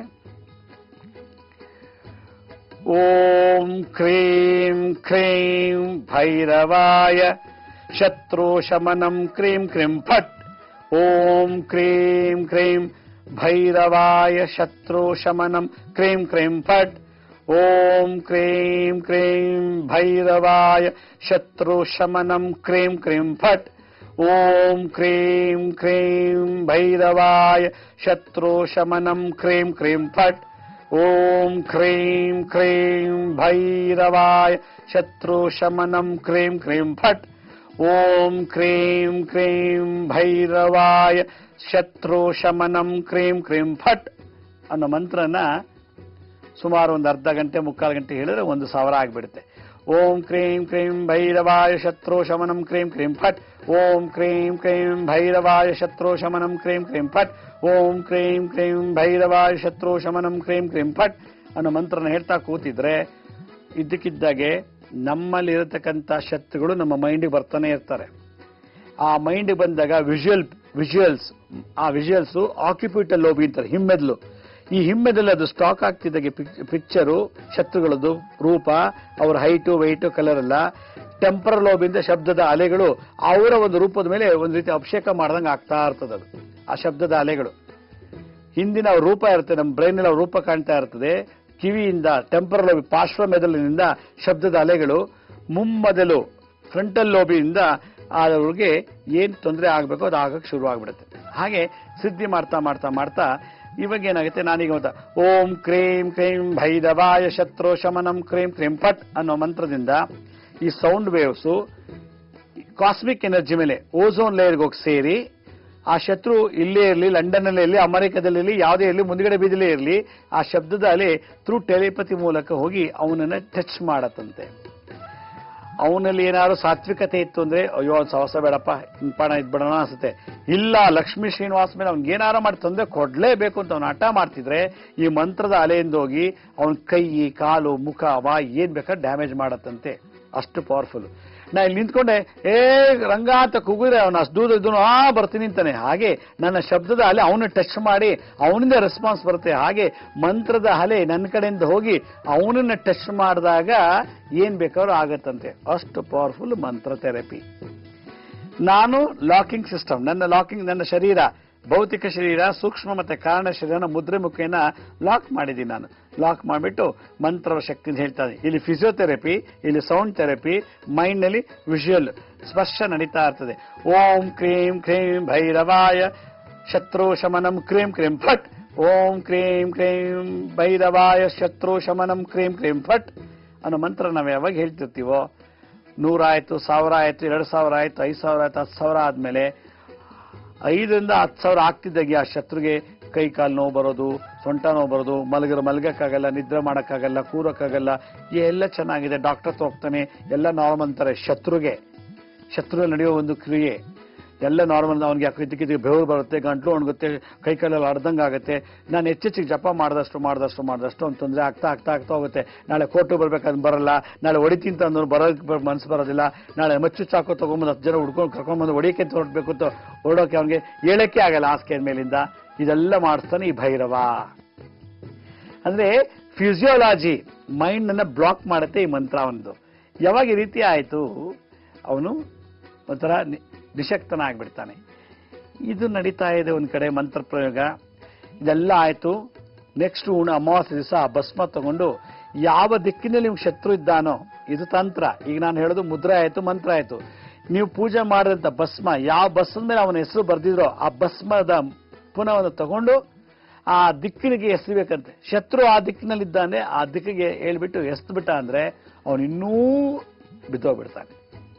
ಓಂ ಕ್ರೀಂ ಕ್ರೀಂ ಭೈರವಾಯ ಶತ್ರು ಶಮನಂ ಕ್ರೀಂ ಕ್ರೀಂ ಫಟ್ ಓಂ ಕ್ರೀಂ ಕ್ರೀಂ ಭೈರವಾಯ ಶತ್ರು ಶಮನಂ ಕ್ರೀಂ ಕ್ರೀಂ ಫಟ್ ಓಂ ಕ್ರೀಂ ಕ್ರೀಂ ಭೈರವಾಯ ಶತ್ರು ಶಮನಂ ಕ್ರೀಂ ಕ್ರೀಂ ಫಟ್ ಓಂ ಕ್ರೀಂ ಕ್ರೀಂ ಭೈರವಾಯ ಶತ್ರು ಶಮನಂ ಕ್ರೀಂ ಕ್ರೀಂ ಫಟ್ ಓಂ ಕ್ರೀಂ ಕ್ರೀಂ ಭೈರವಾಯ ಶತ್ರು ಶಮನಂ ಕ್ರೀಂ ಕ್ರೀಂ ಫಟ್ ಓಂ ಕ್ರೀಂ ಕ್ರೀಂ ಭೈರವಾಯ ಶತ್ರು ಶಮನಂ ಕ್ರೀಂ ಕ್ರೀಂ ಫಟ್ ಅನ್ನೋ ಮಂತ್ರನ ಸುಮಾರು ಒಂದು ಅರ್ಧ ಗಂಟೆ ಮುಕ್ಕಾಲು ಗಂಟೆ ಹೇಳಿದ್ರೆ ಒಂದು ಸಾವಿರ ಆಗಿಬಿಡುತ್ತೆ ಓಂ ಕ್ರೀಂ ಕ್ರೀಂ ಭೈರವಾಯ ಶತ್ರು ಶಮನಂ ಕ್ರೀಂ ಕ್ರೀಂ ಫಟ್ ಓಂ ಕ್ರೀಂ ಕ್ರೀಂ ಭೈರವಾಯ ಶತ್ರು ಶಮನಂ ಕ್ರೀಂ ಕ್ರೀಂ ಫಟ್ ಓಂ ಕ್ರೀಂ ಕ್ರೀಂ ಭೈರವಾಯ ಶತ್ರು ಶಮನಂ ಕ್ರೀಂ ಕ್ರೀಂ ಫಟ್ ಅನ್ನೋ ಮಂತ್ರನ ಹೇಳ್ತಾ ಕೂತಿದ್ರೆ ಇದ್ದಕ್ಕಿದ್ದಾಗೆ ನಮ್ಮಲ್ಲಿರತಕ್ಕಂಥ ಶತ್ರುಗಳು ನಮ್ಮ ಮೈಂಡಿಗೆ ಬರ್ತಾನೆ ಇರ್ತಾರೆ ಆ ಮೈಂಡ್ ಬಂದಾಗ ವಿಜುವಲ್ ವಿಜುವಲ್ಸ್ ಆ ವಿಜುವಲ್ಸ್ ಆಕ್ಯುಪಿಟಲ್ ಲೋಬಿ ಅಂತಾರೆ ಹಿಮ್ಮೆದ್ಲು ಈ ಹಿಮ್ಮೆದಲ್ಲಿ ಅದು ಸ್ಟಾಕ್ ಆಗ್ತಿದ್ದಾಗೆ ಪಿಕ್ಚರು ಶತ್ರುಗಳದ್ದು ರೂಪ ಅವರ ಹೈಟು ವೈಟು ಕಲರ್ ಎಲ್ಲ ಟೆಂಪರಲ್ ಲೋಬಿಂದ ಶಬ್ದದ ಅಲೆಗಳು ಅವರ ಒಂದು ರೂಪದ ಮೇಲೆ ಒಂದು ರೀತಿ ಅಭಿಷೇಕ ಮಾಡ್ದಂಗೆ ಆಗ್ತಾ ಇರ್ತದೆ ಅದು ಆ ಶಬ್ದದ ಅಲೆಗಳು ಹಿಂದಿನ ಅವ್ರ ರೂಪ ಇರುತ್ತೆ ನಮ್ಮ ಬ್ರೈನ್ ಅವ್ರ ರೂಪ ಕಾಣ್ತಾ ಇರ್ತದೆ ಕಿವಿಯಿಂದ ಟೆಂಪರಲ್ ಲೋಬಿ ಪಾರ್ಶ್ವ ಮೆದುಳಿನಿಂದ ಶಬ್ದದ ಅಲೆಗಳು ಮುಮ್ಮದಲು ಫ್ರಂಟಲ್ ಲೋಬಿಯಿಂದ ಅವ್ರಿಗೆ ಏನ್ ತೊಂದರೆ ಆಗಬೇಕೋ ಅದು ಆಗಕ್ಕೆ ಶುರು ಆಗ್ಬಿಡುತ್ತೆ ಹಾಗೆ ಸಿದ್ಧಿ ಮಾಡ್ತಾ ಮಾಡ್ತಾ ಮಾಡ್ತಾ ಇವಾಗ ಏನಾಗುತ್ತೆ ನಾನೀಗ ಗೊತ್ತಾ ಓಂ ಕ್ರೀಂ ಕ್ರೀಂ ಭೈರವಾಯ ಶತ್ರು ಶಮನಂ ಕ್ರೀಂ ಕ್ರೀಂ ಫಟ್ ಅನ್ನೋ ಮಂತ್ರದಿಂದ ಈ ಸೌಂಡ್ ವೇವ್ಸು ಕಾಸ್ಮಿಕ್ ಎನರ್ಜಿ ಮೇಲೆ ಓಝೋನ್ ಲೇಯರ್ಗೆ ಹೋಗಿ ಸೇರಿ ಆ ಶತ್ರು ಇಲ್ಲೇ ಇರಲಿ ಲಂಡನ್ ಇರಲಿ ಅಮೆರಿಕದಲ್ಲಿ ಇರಲಿ ಯಾವುದೇ ಇರಲಿ ಮುಂದ್ಗಡೆ ಬೀದಿಲೇ ಇರಲಿ ಆ ಶಬ್ದದ ಅಲೆ ಥ್ರೂ ಟೆಲಿಪತಿ ಮೂಲಕ ಹೋಗಿ ಅವನನ್ನ ಟಚ್ ಮಾಡತ್ತಂತೆ ಅವನಲ್ಲಿ ಏನಾದ್ರು ಸಾತ್ವಿಕತೆ ಇತ್ತು ಅಂದ್ರೆ ಅಯ್ಯೋ ಅವ್ನ್ ಸವಸ ಬೇಡಪ್ಪ ಇಂಪಾಣ ಇದ್ಬಿಡೋಣ ಅನ್ಸುತ್ತೆ ಇಲ್ಲ ಲಕ್ಷ್ಮೀ ಶ್ರೀನಿವಾಸ ಮೇಲೆ ಅವ್ನಿಗೆ ಏನಾರು ಮಾಡಿ ತೊಂದರೆ ಕೊಡ್ಲೇಬೇಕು ಅಂತ ಅವ್ನು ಹಠ ಮಾಡ್ತಿದ್ರೆ ಈ ಮಂತ್ರದ ಅಲೆಯಿಂದ ಹೋಗಿ ಅವನ ಕೈ ಕಾಲು ಮುಖ ಬಾಯಿ ಏನ್ ಬೇಕಾದ್ರೆ ಡ್ಯಾಮೇಜ್ ಮಾಡತ್ತಂತೆ ಅಷ್ಟು ಪವರ್ಫುಲ್ ನಾ ಇಲ್ಲಿ ನಿಂತ್ಕೊಂಡೆ ಏ ರಂಗ ಅಂತ ಕೂಗಿದ್ರೆ ಅವನು ಅಷ್ಟು ದೂರ ಇದ್ದು ಆ ಬರ್ತೀನಿ ಅಂತಾನೆ ಹಾಗೆ ನನ್ನ ಶಬ್ದದ ಅಲೆ ಅವನು ಟಚ್ ಮಾಡಿ ಅವನಿಂದ ರೆಸ್ಪಾನ್ಸ್ ಬರುತ್ತೆ ಹಾಗೆ ಮಂತ್ರದ ಅಲೆ ನನ್ನ ಕಡೆಯಿಂದ ಹೋಗಿ ಅವನನ್ನ ಟಚ್ ಮಾಡಿದಾಗ ಏನ್ ಬೇಕಾದ್ರೂ ಆಗತ್ತಂತೆ ಅಷ್ಟು ಪವರ್ಫುಲ್ ಮಂತ್ರ ಥೆರಪಿ ನಾನು ಲಾಕಿಂಗ್ ಸಿಸ್ಟಮ್ ನನ್ನ ಲಾಕಿಂಗ್ ನನ್ನ ಶರೀರ ಭೌತಿಕ ಶರೀರ ಸೂಕ್ಷ್ಮ ಮತ್ತೆ ಕಾರಣ ಶರೀರನ ಮುದ್ರೆ ಮುಖೇನ ಲಾಕ್ ಮಾಡಿದ್ದೀನಿ ನಾನು ಲಾಕ್ ಮಾಡಿಬಿಟ್ಟು ಮಂತ್ರದ ಶಕ್ತಿನ ಹೇಳ್ತಾ ಇದ್ದೀನಿ ಇಲ್ಲಿ ಫಿಸಿಯೋಥೆರಪಿ ಇಲ್ಲಿ ಸೌಂಡ್ ಥೆರಪಿ ಮೈಂಡ್ ನಲ್ಲಿ ವಿಜುವಲ್ ಸ್ಪರ್ಶ ನಡೀತಾ ಇರ್ತದೆ ಓಂ ಕ್ರೀಂ ಕ್ರೀಂ ಭೈರವಾಯ ಶತ್ರು ಶಮನಂ ಕ್ರೀಂ ಕ್ರೀಂ ಫಟ್ ಓಂ ಕ್ರೀಂ ಕ್ರೀಂ ಭೈರವಾಯ ಶತ್ರು ಶಮನಂ ಕ್ರೀಂ ಕ್ರೀಂ ಫಟ್ ಅನ್ನೋ ಮಂತ್ರ ನಾವು ಯಾವಾಗ ಹೇಳ್ತಿರ್ತೀವೋ ನೂರಾಯ್ತು ಸಾವಿರ ಆಯ್ತು ಎರಡು ಸಾವಿರ ಆಯ್ತು ಐದು ಸಾವಿರ ಆಯ್ತು ಹತ್ತು ಸಾವಿರ ಆದ್ಮೇಲೆ ಐದರಿಂದ ಹತ್ತು ಸಾವಿರ ಆಗ್ತಿದ್ದಾಗೆ ಆ ಶತ್ರುಗೆ ಕೈ ಕಾಲು ನೋವು ಬರೋದು ಸೊಂಟ ನೋವು ಬರೋದು ಮಲಗಿರೋ ಮಲಗಕ್ಕಾಗಲ್ಲ ನಿದ್ರೆ ಮಾಡೋಕ್ಕಾಗಲ್ಲ ಕೂರಕ್ಕಾಗಲ್ಲ ಎಲ್ಲ ಚೆನ್ನಾಗಿದೆ ಡಾಕ್ಟರ್ ಹತ್ರ ಹೋಗ್ತಾನೆ ಎಲ್ಲ ನಾರ್ಮಲ್ ಅಂತಾರೆ ಶತ್ರುಗೆ ಶತ್ರು ನಡೆಯೋ ಒಂದು ಕ್ರಿಯೆ ಎಲ್ಲ ನಾರ್ಮಲ್ ಅವ್ನಿಗೆ ಯಾಕೆ ಇದಕ್ಕಿದ್ದಕ್ಕೆ ಬೆವರು ಬರುತ್ತೆ ಗಂಟ್ಲು ಒಣಗುತ್ತೆ ಕೈ ಕಾಲೆಲ್ಲ ಅರ್ಧಂಗೆ ಆಗುತ್ತೆ ನಾನು ಹೆಚ್ಚೆಚ್ಚಿಗೆ ಜಪ ಮಾಡಿದಷ್ಟು ಮಾಡಿದಷ್ಟು ಮಾಡಿದಷ್ಟು ಒಂದು ತೊಂದರೆ ಆಗ್ತಾ ಆಗ್ತಾ ಆಗ್ತಾ ಹೋಗುತ್ತೆ ನಾಳೆ ಕೋರ್ಟು ಬರ್ಬೇಕಾದ್ರೆ ಬರಲ್ಲ ನಾಳೆ ಹೊಡಿತೀನಿ ಅಂತ ಅಂದ್ರು ಬರೋಕ್ಕೆ ಮನಸ್ಸು ಬರೋದಿಲ್ಲ ನಾಳೆ ಮಚ್ಚು ಚಾಕು ತಗೊಂಬಂದು ಹತ್ತು ಜನ ಹುಡ್ಕೊಂಡು ಕರ್ಕೊಂಡ್ಬಂದು ಹೊಡಿಯಕ್ಕೆ ಅಂತ ಹೊರಡ್ಬೇಕು ಅಂತ ಹೊರಡೋಕೆ ಅವ್ನಿಗೆ ಹೇಳಕ್ಕೆ ಆಗಲ್ಲ ಹಾಸಿಗೆ ಮೇಲಿಂದ ಇದೆಲ್ಲ ಮಾಡಿಸ್ತಾನೆ ಈ ಭೈರವ ಅಂದ್ರೆ ಫಿಸಿಯೋಲಾಜಿ ಮೈಂಡ್ ಅನ್ನ ಬ್ಲಾಕ್ ಮಾಡುತ್ತೆ ಈ ಮಂತ್ರ ಅವನದು ಯಾವಾಗ ಈ ರೀತಿ ಆಯ್ತು ಅವನು ಒಂಥರ ನಿ- ನಿಶಕ್ತನ ಆಗ್ಬಿಡ್ತಾನೆ ಇದು ನಡೀತಾ ಇದೆ ಒಂದ್ ಕಡೆ ಮಂತ್ರ ಪ್ರಯೋಗ ಇದೆಲ್ಲ ಆಯ್ತು ನೆಕ್ಸ್ಟ್ ಉಣ ಅಮಾವಾಸ್ಯ ದಿವಸ ಆ ಭಸ್ಮ ತಗೊಂಡು ಯಾವ ದಿಕ್ಕಿನಲ್ಲಿ ನಿಮ್ಗೆ ಶತ್ರು ಇದ್ದಾನೋ ಇದು ತಂತ್ರ ಈಗ ನಾನು ಹೇಳೋದು ಮುದ್ರೆ ಆಯ್ತು ಮಂತ್ರ ಆಯ್ತು ನೀವು ಪೂಜೆ ಮಾಡಿದಂತ ಭಸ್ಮ ಯಾವ ಭಸ್ಮದ ಮೇಲೆ ಅವನ ಹೆಸರು ಬರ್ದಿದ್ರೋ ಆ ಭಸ್ಮದ ಪುನಃ ತಗೊಂಡು ಆ ದಿಕ್ಕಿನಿಗೆ ಎಸಬೇಕಂತೆ ಶತ್ರು ಆ ದಿಕ್ಕಿನಲ್ಲಿದ್ದಾನೆ ಆ ದಿಕ್ಕಿಗೆ ಹೇಳ್ಬಿಟ್ಟು ಎಸ್ದು ಬಿಟ್ಟ ಅಂದ್ರೆ ಅವನು ಇನ್ನೂ ಬಿದ್ದೋಗ್ಬಿಡ್ತಾನೆ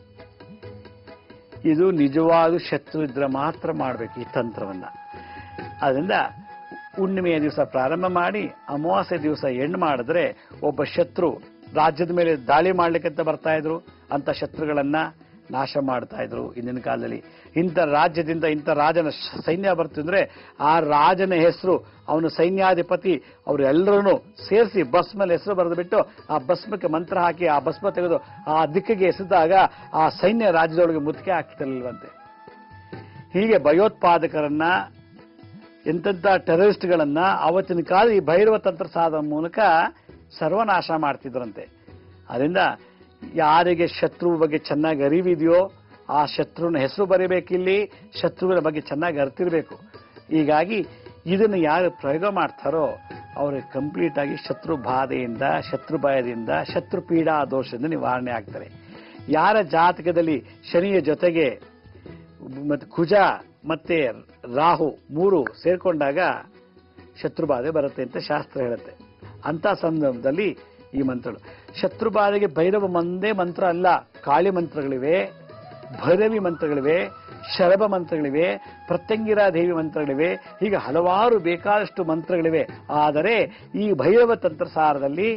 ಇದು ನಿಜವಾದ ಶತ್ರು ಇದ್ರೆ ಮಾತ್ರ ಮಾಡಬೇಕು ಈ ತಂತ್ರವನ್ನ ಅದರಿಂದ ಹುಣ್ಣಿಮೆಯ ದಿವಸ ಪ್ರಾರಂಭ ಮಾಡಿ ಅಮಾವಾಸ್ಯೆ ದಿವಸ ಎಣ್ಣು ಮಾಡಿದ್ರೆ ಒಬ್ಬ ಶತ್ರು ರಾಜ್ಯದ ಮೇಲೆ ದಾಳಿ ಮಾಡ್ಲಿಕ್ಕಂತ ಬರ್ತಾ ಇದ್ರು ಅಂತ ಶತ್ರುಗಳನ್ನ ನಾಶ ಮಾಡ್ತಾ ಇದ್ರು ಇಂದಿನ ಕಾಲದಲ್ಲಿ ಇಂಥ ರಾಜ್ಯದಿಂದ ಇಂಥ ರಾಜನ ಶ- ಸೈನ್ಯ ಬರ್ತಿದ್ರೆ ಆ ರಾಜನ ಹೆಸರು ಅವನು ಸೈನ್ಯಾಧಿಪತಿ ಅವರು ಎಲ್ಲರನ್ನು ಸೇರಿಸಿ ಬಸ್ ಮೇಲೆ ಹೆಸರು ಬರೆದು ಬಿಟ್ಟು ಆ ಭಸ್ಮಕ್ಕೆ ಮಂತ್ರ ಹಾಕಿ ಆ ಭಸ್ಮ ತೆಗೆದು ಆ ದಿಕ್ಕಿಗೆ ಎಸೆದಾಗ ಆ ಸೈನ್ಯ ರಾಜ್ಯದೊಳಗೆ ಮುತ್ತಿಗೆ ಹಾಕ್ತಿರ್ಲಿಲ್ವಂತೆ ಹೀಗೆ ಭಯೋತ್ಪಾದಕರನ್ನ ಎಂತೆಂಥ ಟೆರರಿಸ್ಟ್ಗಳನ್ನ ಅವತ್ತಿನ ಕಾಲ ಈ ಭೈರವ ತಂತ್ರ ಸಾಧನ ಮೂಲಕ ಸರ್ವನಾಶ ಮಾಡ್ತಿದ್ರಂತೆ ಅದರಿಂದ ಯಾರಿಗೆ ಶತ್ರು ಬಗ್ಗೆ ಚೆನ್ನಾಗಿ ಅರಿವಿದೆಯೋ ಆ ಶತ್ರುವಿನ ಹೆಸರು ಬರೀಬೇಕಿಲ್ಲಿ ಶತ್ರುವಿನ ಬಗ್ಗೆ ಚೆನ್ನಾಗಿ ಅರ್ತಿರ್ಬೇಕು ಹೀಗಾಗಿ ಇದನ್ನು ಯಾರು ಪ್ರಯೋಗ ಮಾಡ್ತಾರೋ ಅವ್ರಿಗೆ ಕಂಪ್ಲೀಟ್ ಆಗಿ ಶತ್ರು ಬಾಧೆಯಿಂದ ಶತ್ರು ಭಯದಿಂದ ಶತ್ರು ಪೀಡಾ ದೋಷದಿಂದ ನಿವಾರಣೆ ಆಗ್ತಾರೆ ಯಾರ ಜಾತಕದಲ್ಲಿ ಶನಿಯ ಜೊತೆಗೆ ಮತ್ತೆ ಕುಜ ಮತ್ತೆ ರಾಹು ಮೂರು ಸೇರ್ಕೊಂಡಾಗ ಶತ್ರುಬಾಧೆ ಬರುತ್ತೆ ಅಂತ ಶಾಸ್ತ್ರ ಹೇಳುತ್ತೆ ಅಂತ ಸಂದರ್ಭದಲ್ಲಿ ಈ ಮಂತ್ರಗಳು ಶತ್ರುಬಾಧೆಗೆ ಭೈರವ ಒಂದೇ ಮಂತ್ರ ಅಲ್ಲ ಕಾಳಿ ಮಂತ್ರಗಳಿವೆ ಭೈರವಿ ಮಂತ್ರಗಳಿವೆ ಶರಭ ಮಂತ್ರಗಳಿವೆ ಪ್ರತ್ಯಂಗಿರಾ ದೇವಿ ಮಂತ್ರಗಳಿವೆ ಹೀಗೆ ಹಲವಾರು ಬೇಕಾದಷ್ಟು ಮಂತ್ರಗಳಿವೆ ಆದರೆ ಈ ಭೈರವ ತಂತ್ರಸಾರದಲ್ಲಿ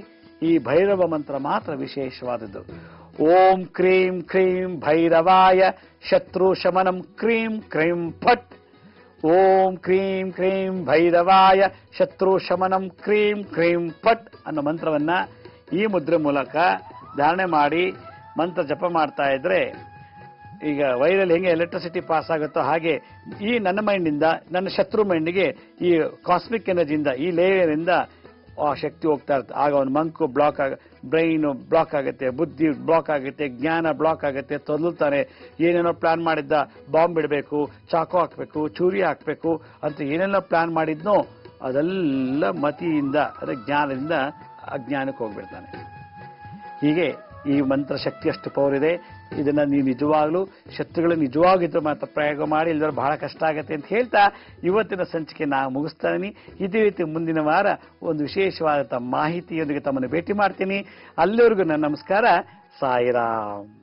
ಈ ಭೈರವ ಮಂತ್ರ ಮಾತ್ರ ವಿಶೇಷವಾದದ್ದು ಓಂ ಕ್ರೀಂ ಕ್ರೀಂ ಭೈರವಾಯ ಶತ್ರು ಶಮನಂ ಕ್ರೀಂ ಕ್ರೀಂ ಫಟ್ ಓಂ ಕ್ರೀಂ ಕ್ರೀಂ ಭೈರವಾಯ ಶತ್ರು ಶಮನಂ ಕ್ರೀಂ ಕ್ರೀಂ ಫಟ್ ಅನ್ನೋ ಮಂತ್ರವನ್ನ ಈ ಮುದ್ರೆ ಮೂಲಕ ಧಾರಣೆ ಮಾಡಿ ಮಂತ್ರ ಜಪ ಮಾಡ್ತಾ ಇದ್ರೆ ಈಗ ವೈರಲ್ಲಿ ಹೆಂಗೆ ಎಲೆಕ್ಟ್ರಿಸಿಟಿ ಪಾಸ್ ಆಗುತ್ತೋ ಹಾಗೆ ಈ ನನ್ನ ಮೈಂಡಿಂದ ನನ್ನ ಶತ್ರು ಮೈಂಡಿಗೆ ಈ ಕಾಸ್ಮಿಕ್ ಎನರ್ಜಿಯಿಂದ ಈ ಲೇಯರಿಂದ ಆ ಶಕ್ತಿ ಹೋಗ್ತಾ ಇರುತ್ತೆ ಆಗ ಅವನ ಮಂಕು ಬ್ಲಾಕ್ ಆಗ ಬ್ರೈನ್ ಬ್ಲಾಕ್ ಆಗುತ್ತೆ ಬುದ್ಧಿ ಬ್ಲಾಕ್ ಆಗುತ್ತೆ ಜ್ಞಾನ ಬ್ಲಾಕ್ ಆಗುತ್ತೆ ತೊದಲ್ತಾನೆ ಏನೇನೋ ಪ್ಲಾನ್ ಮಾಡಿದ್ದ ಬಾಂಬ್ ಬಿಡಬೇಕು ಚಾಕು ಹಾಕಬೇಕು ಚೂರಿ ಹಾಕಬೇಕು ಅಂತ ಏನೆಲ್ಲ ಪ್ಲಾನ್ ಮಾಡಿದ್ನೋ ಅದೆಲ್ಲ ಮತಿಯಿಂದ ಅದೇ ಜ್ಞಾನದಿಂದ ಅಜ್ಞಾನಕ್ಕೆ ಹೋಗ್ಬಿಡ್ತಾನೆ ಹೀಗೆ ಈ ಮಂತ್ರ ಶಕ್ತಿ ಅಷ್ಟು ಪವರ್ ಇದೆ ಇದನ್ನ ನೀವು ನಿಜವಾಗ್ಲೂ ಶತ್ರುಗಳು ನಿಜವಾಗಿದ್ದು ಮಾತ್ರ ಪ್ರಯೋಗ ಮಾಡಿ ಇಲ್ಲದ್ರೆ ಬಹಳ ಕಷ್ಟ ಆಗುತ್ತೆ ಅಂತ ಹೇಳ್ತಾ ಇವತ್ತಿನ ಸಂಚಿಕೆ ನಾ ಮುಗಿಸ್ತಾ ಇದೀನಿ ಇದೇ ರೀತಿ ಮುಂದಿನ ವಾರ ಒಂದು ವಿಶೇಷವಾದಂಥ ಮಾಹಿತಿಯೊಂದಿಗೆ ತಮ್ಮನ್ನು ಭೇಟಿ ಮಾಡ್ತೀನಿ ಅಲ್ಲಿವರೆಗೂ ನನ್ನ ನಮಸ್ಕಾರ ಸಾಯಿರಾಮ್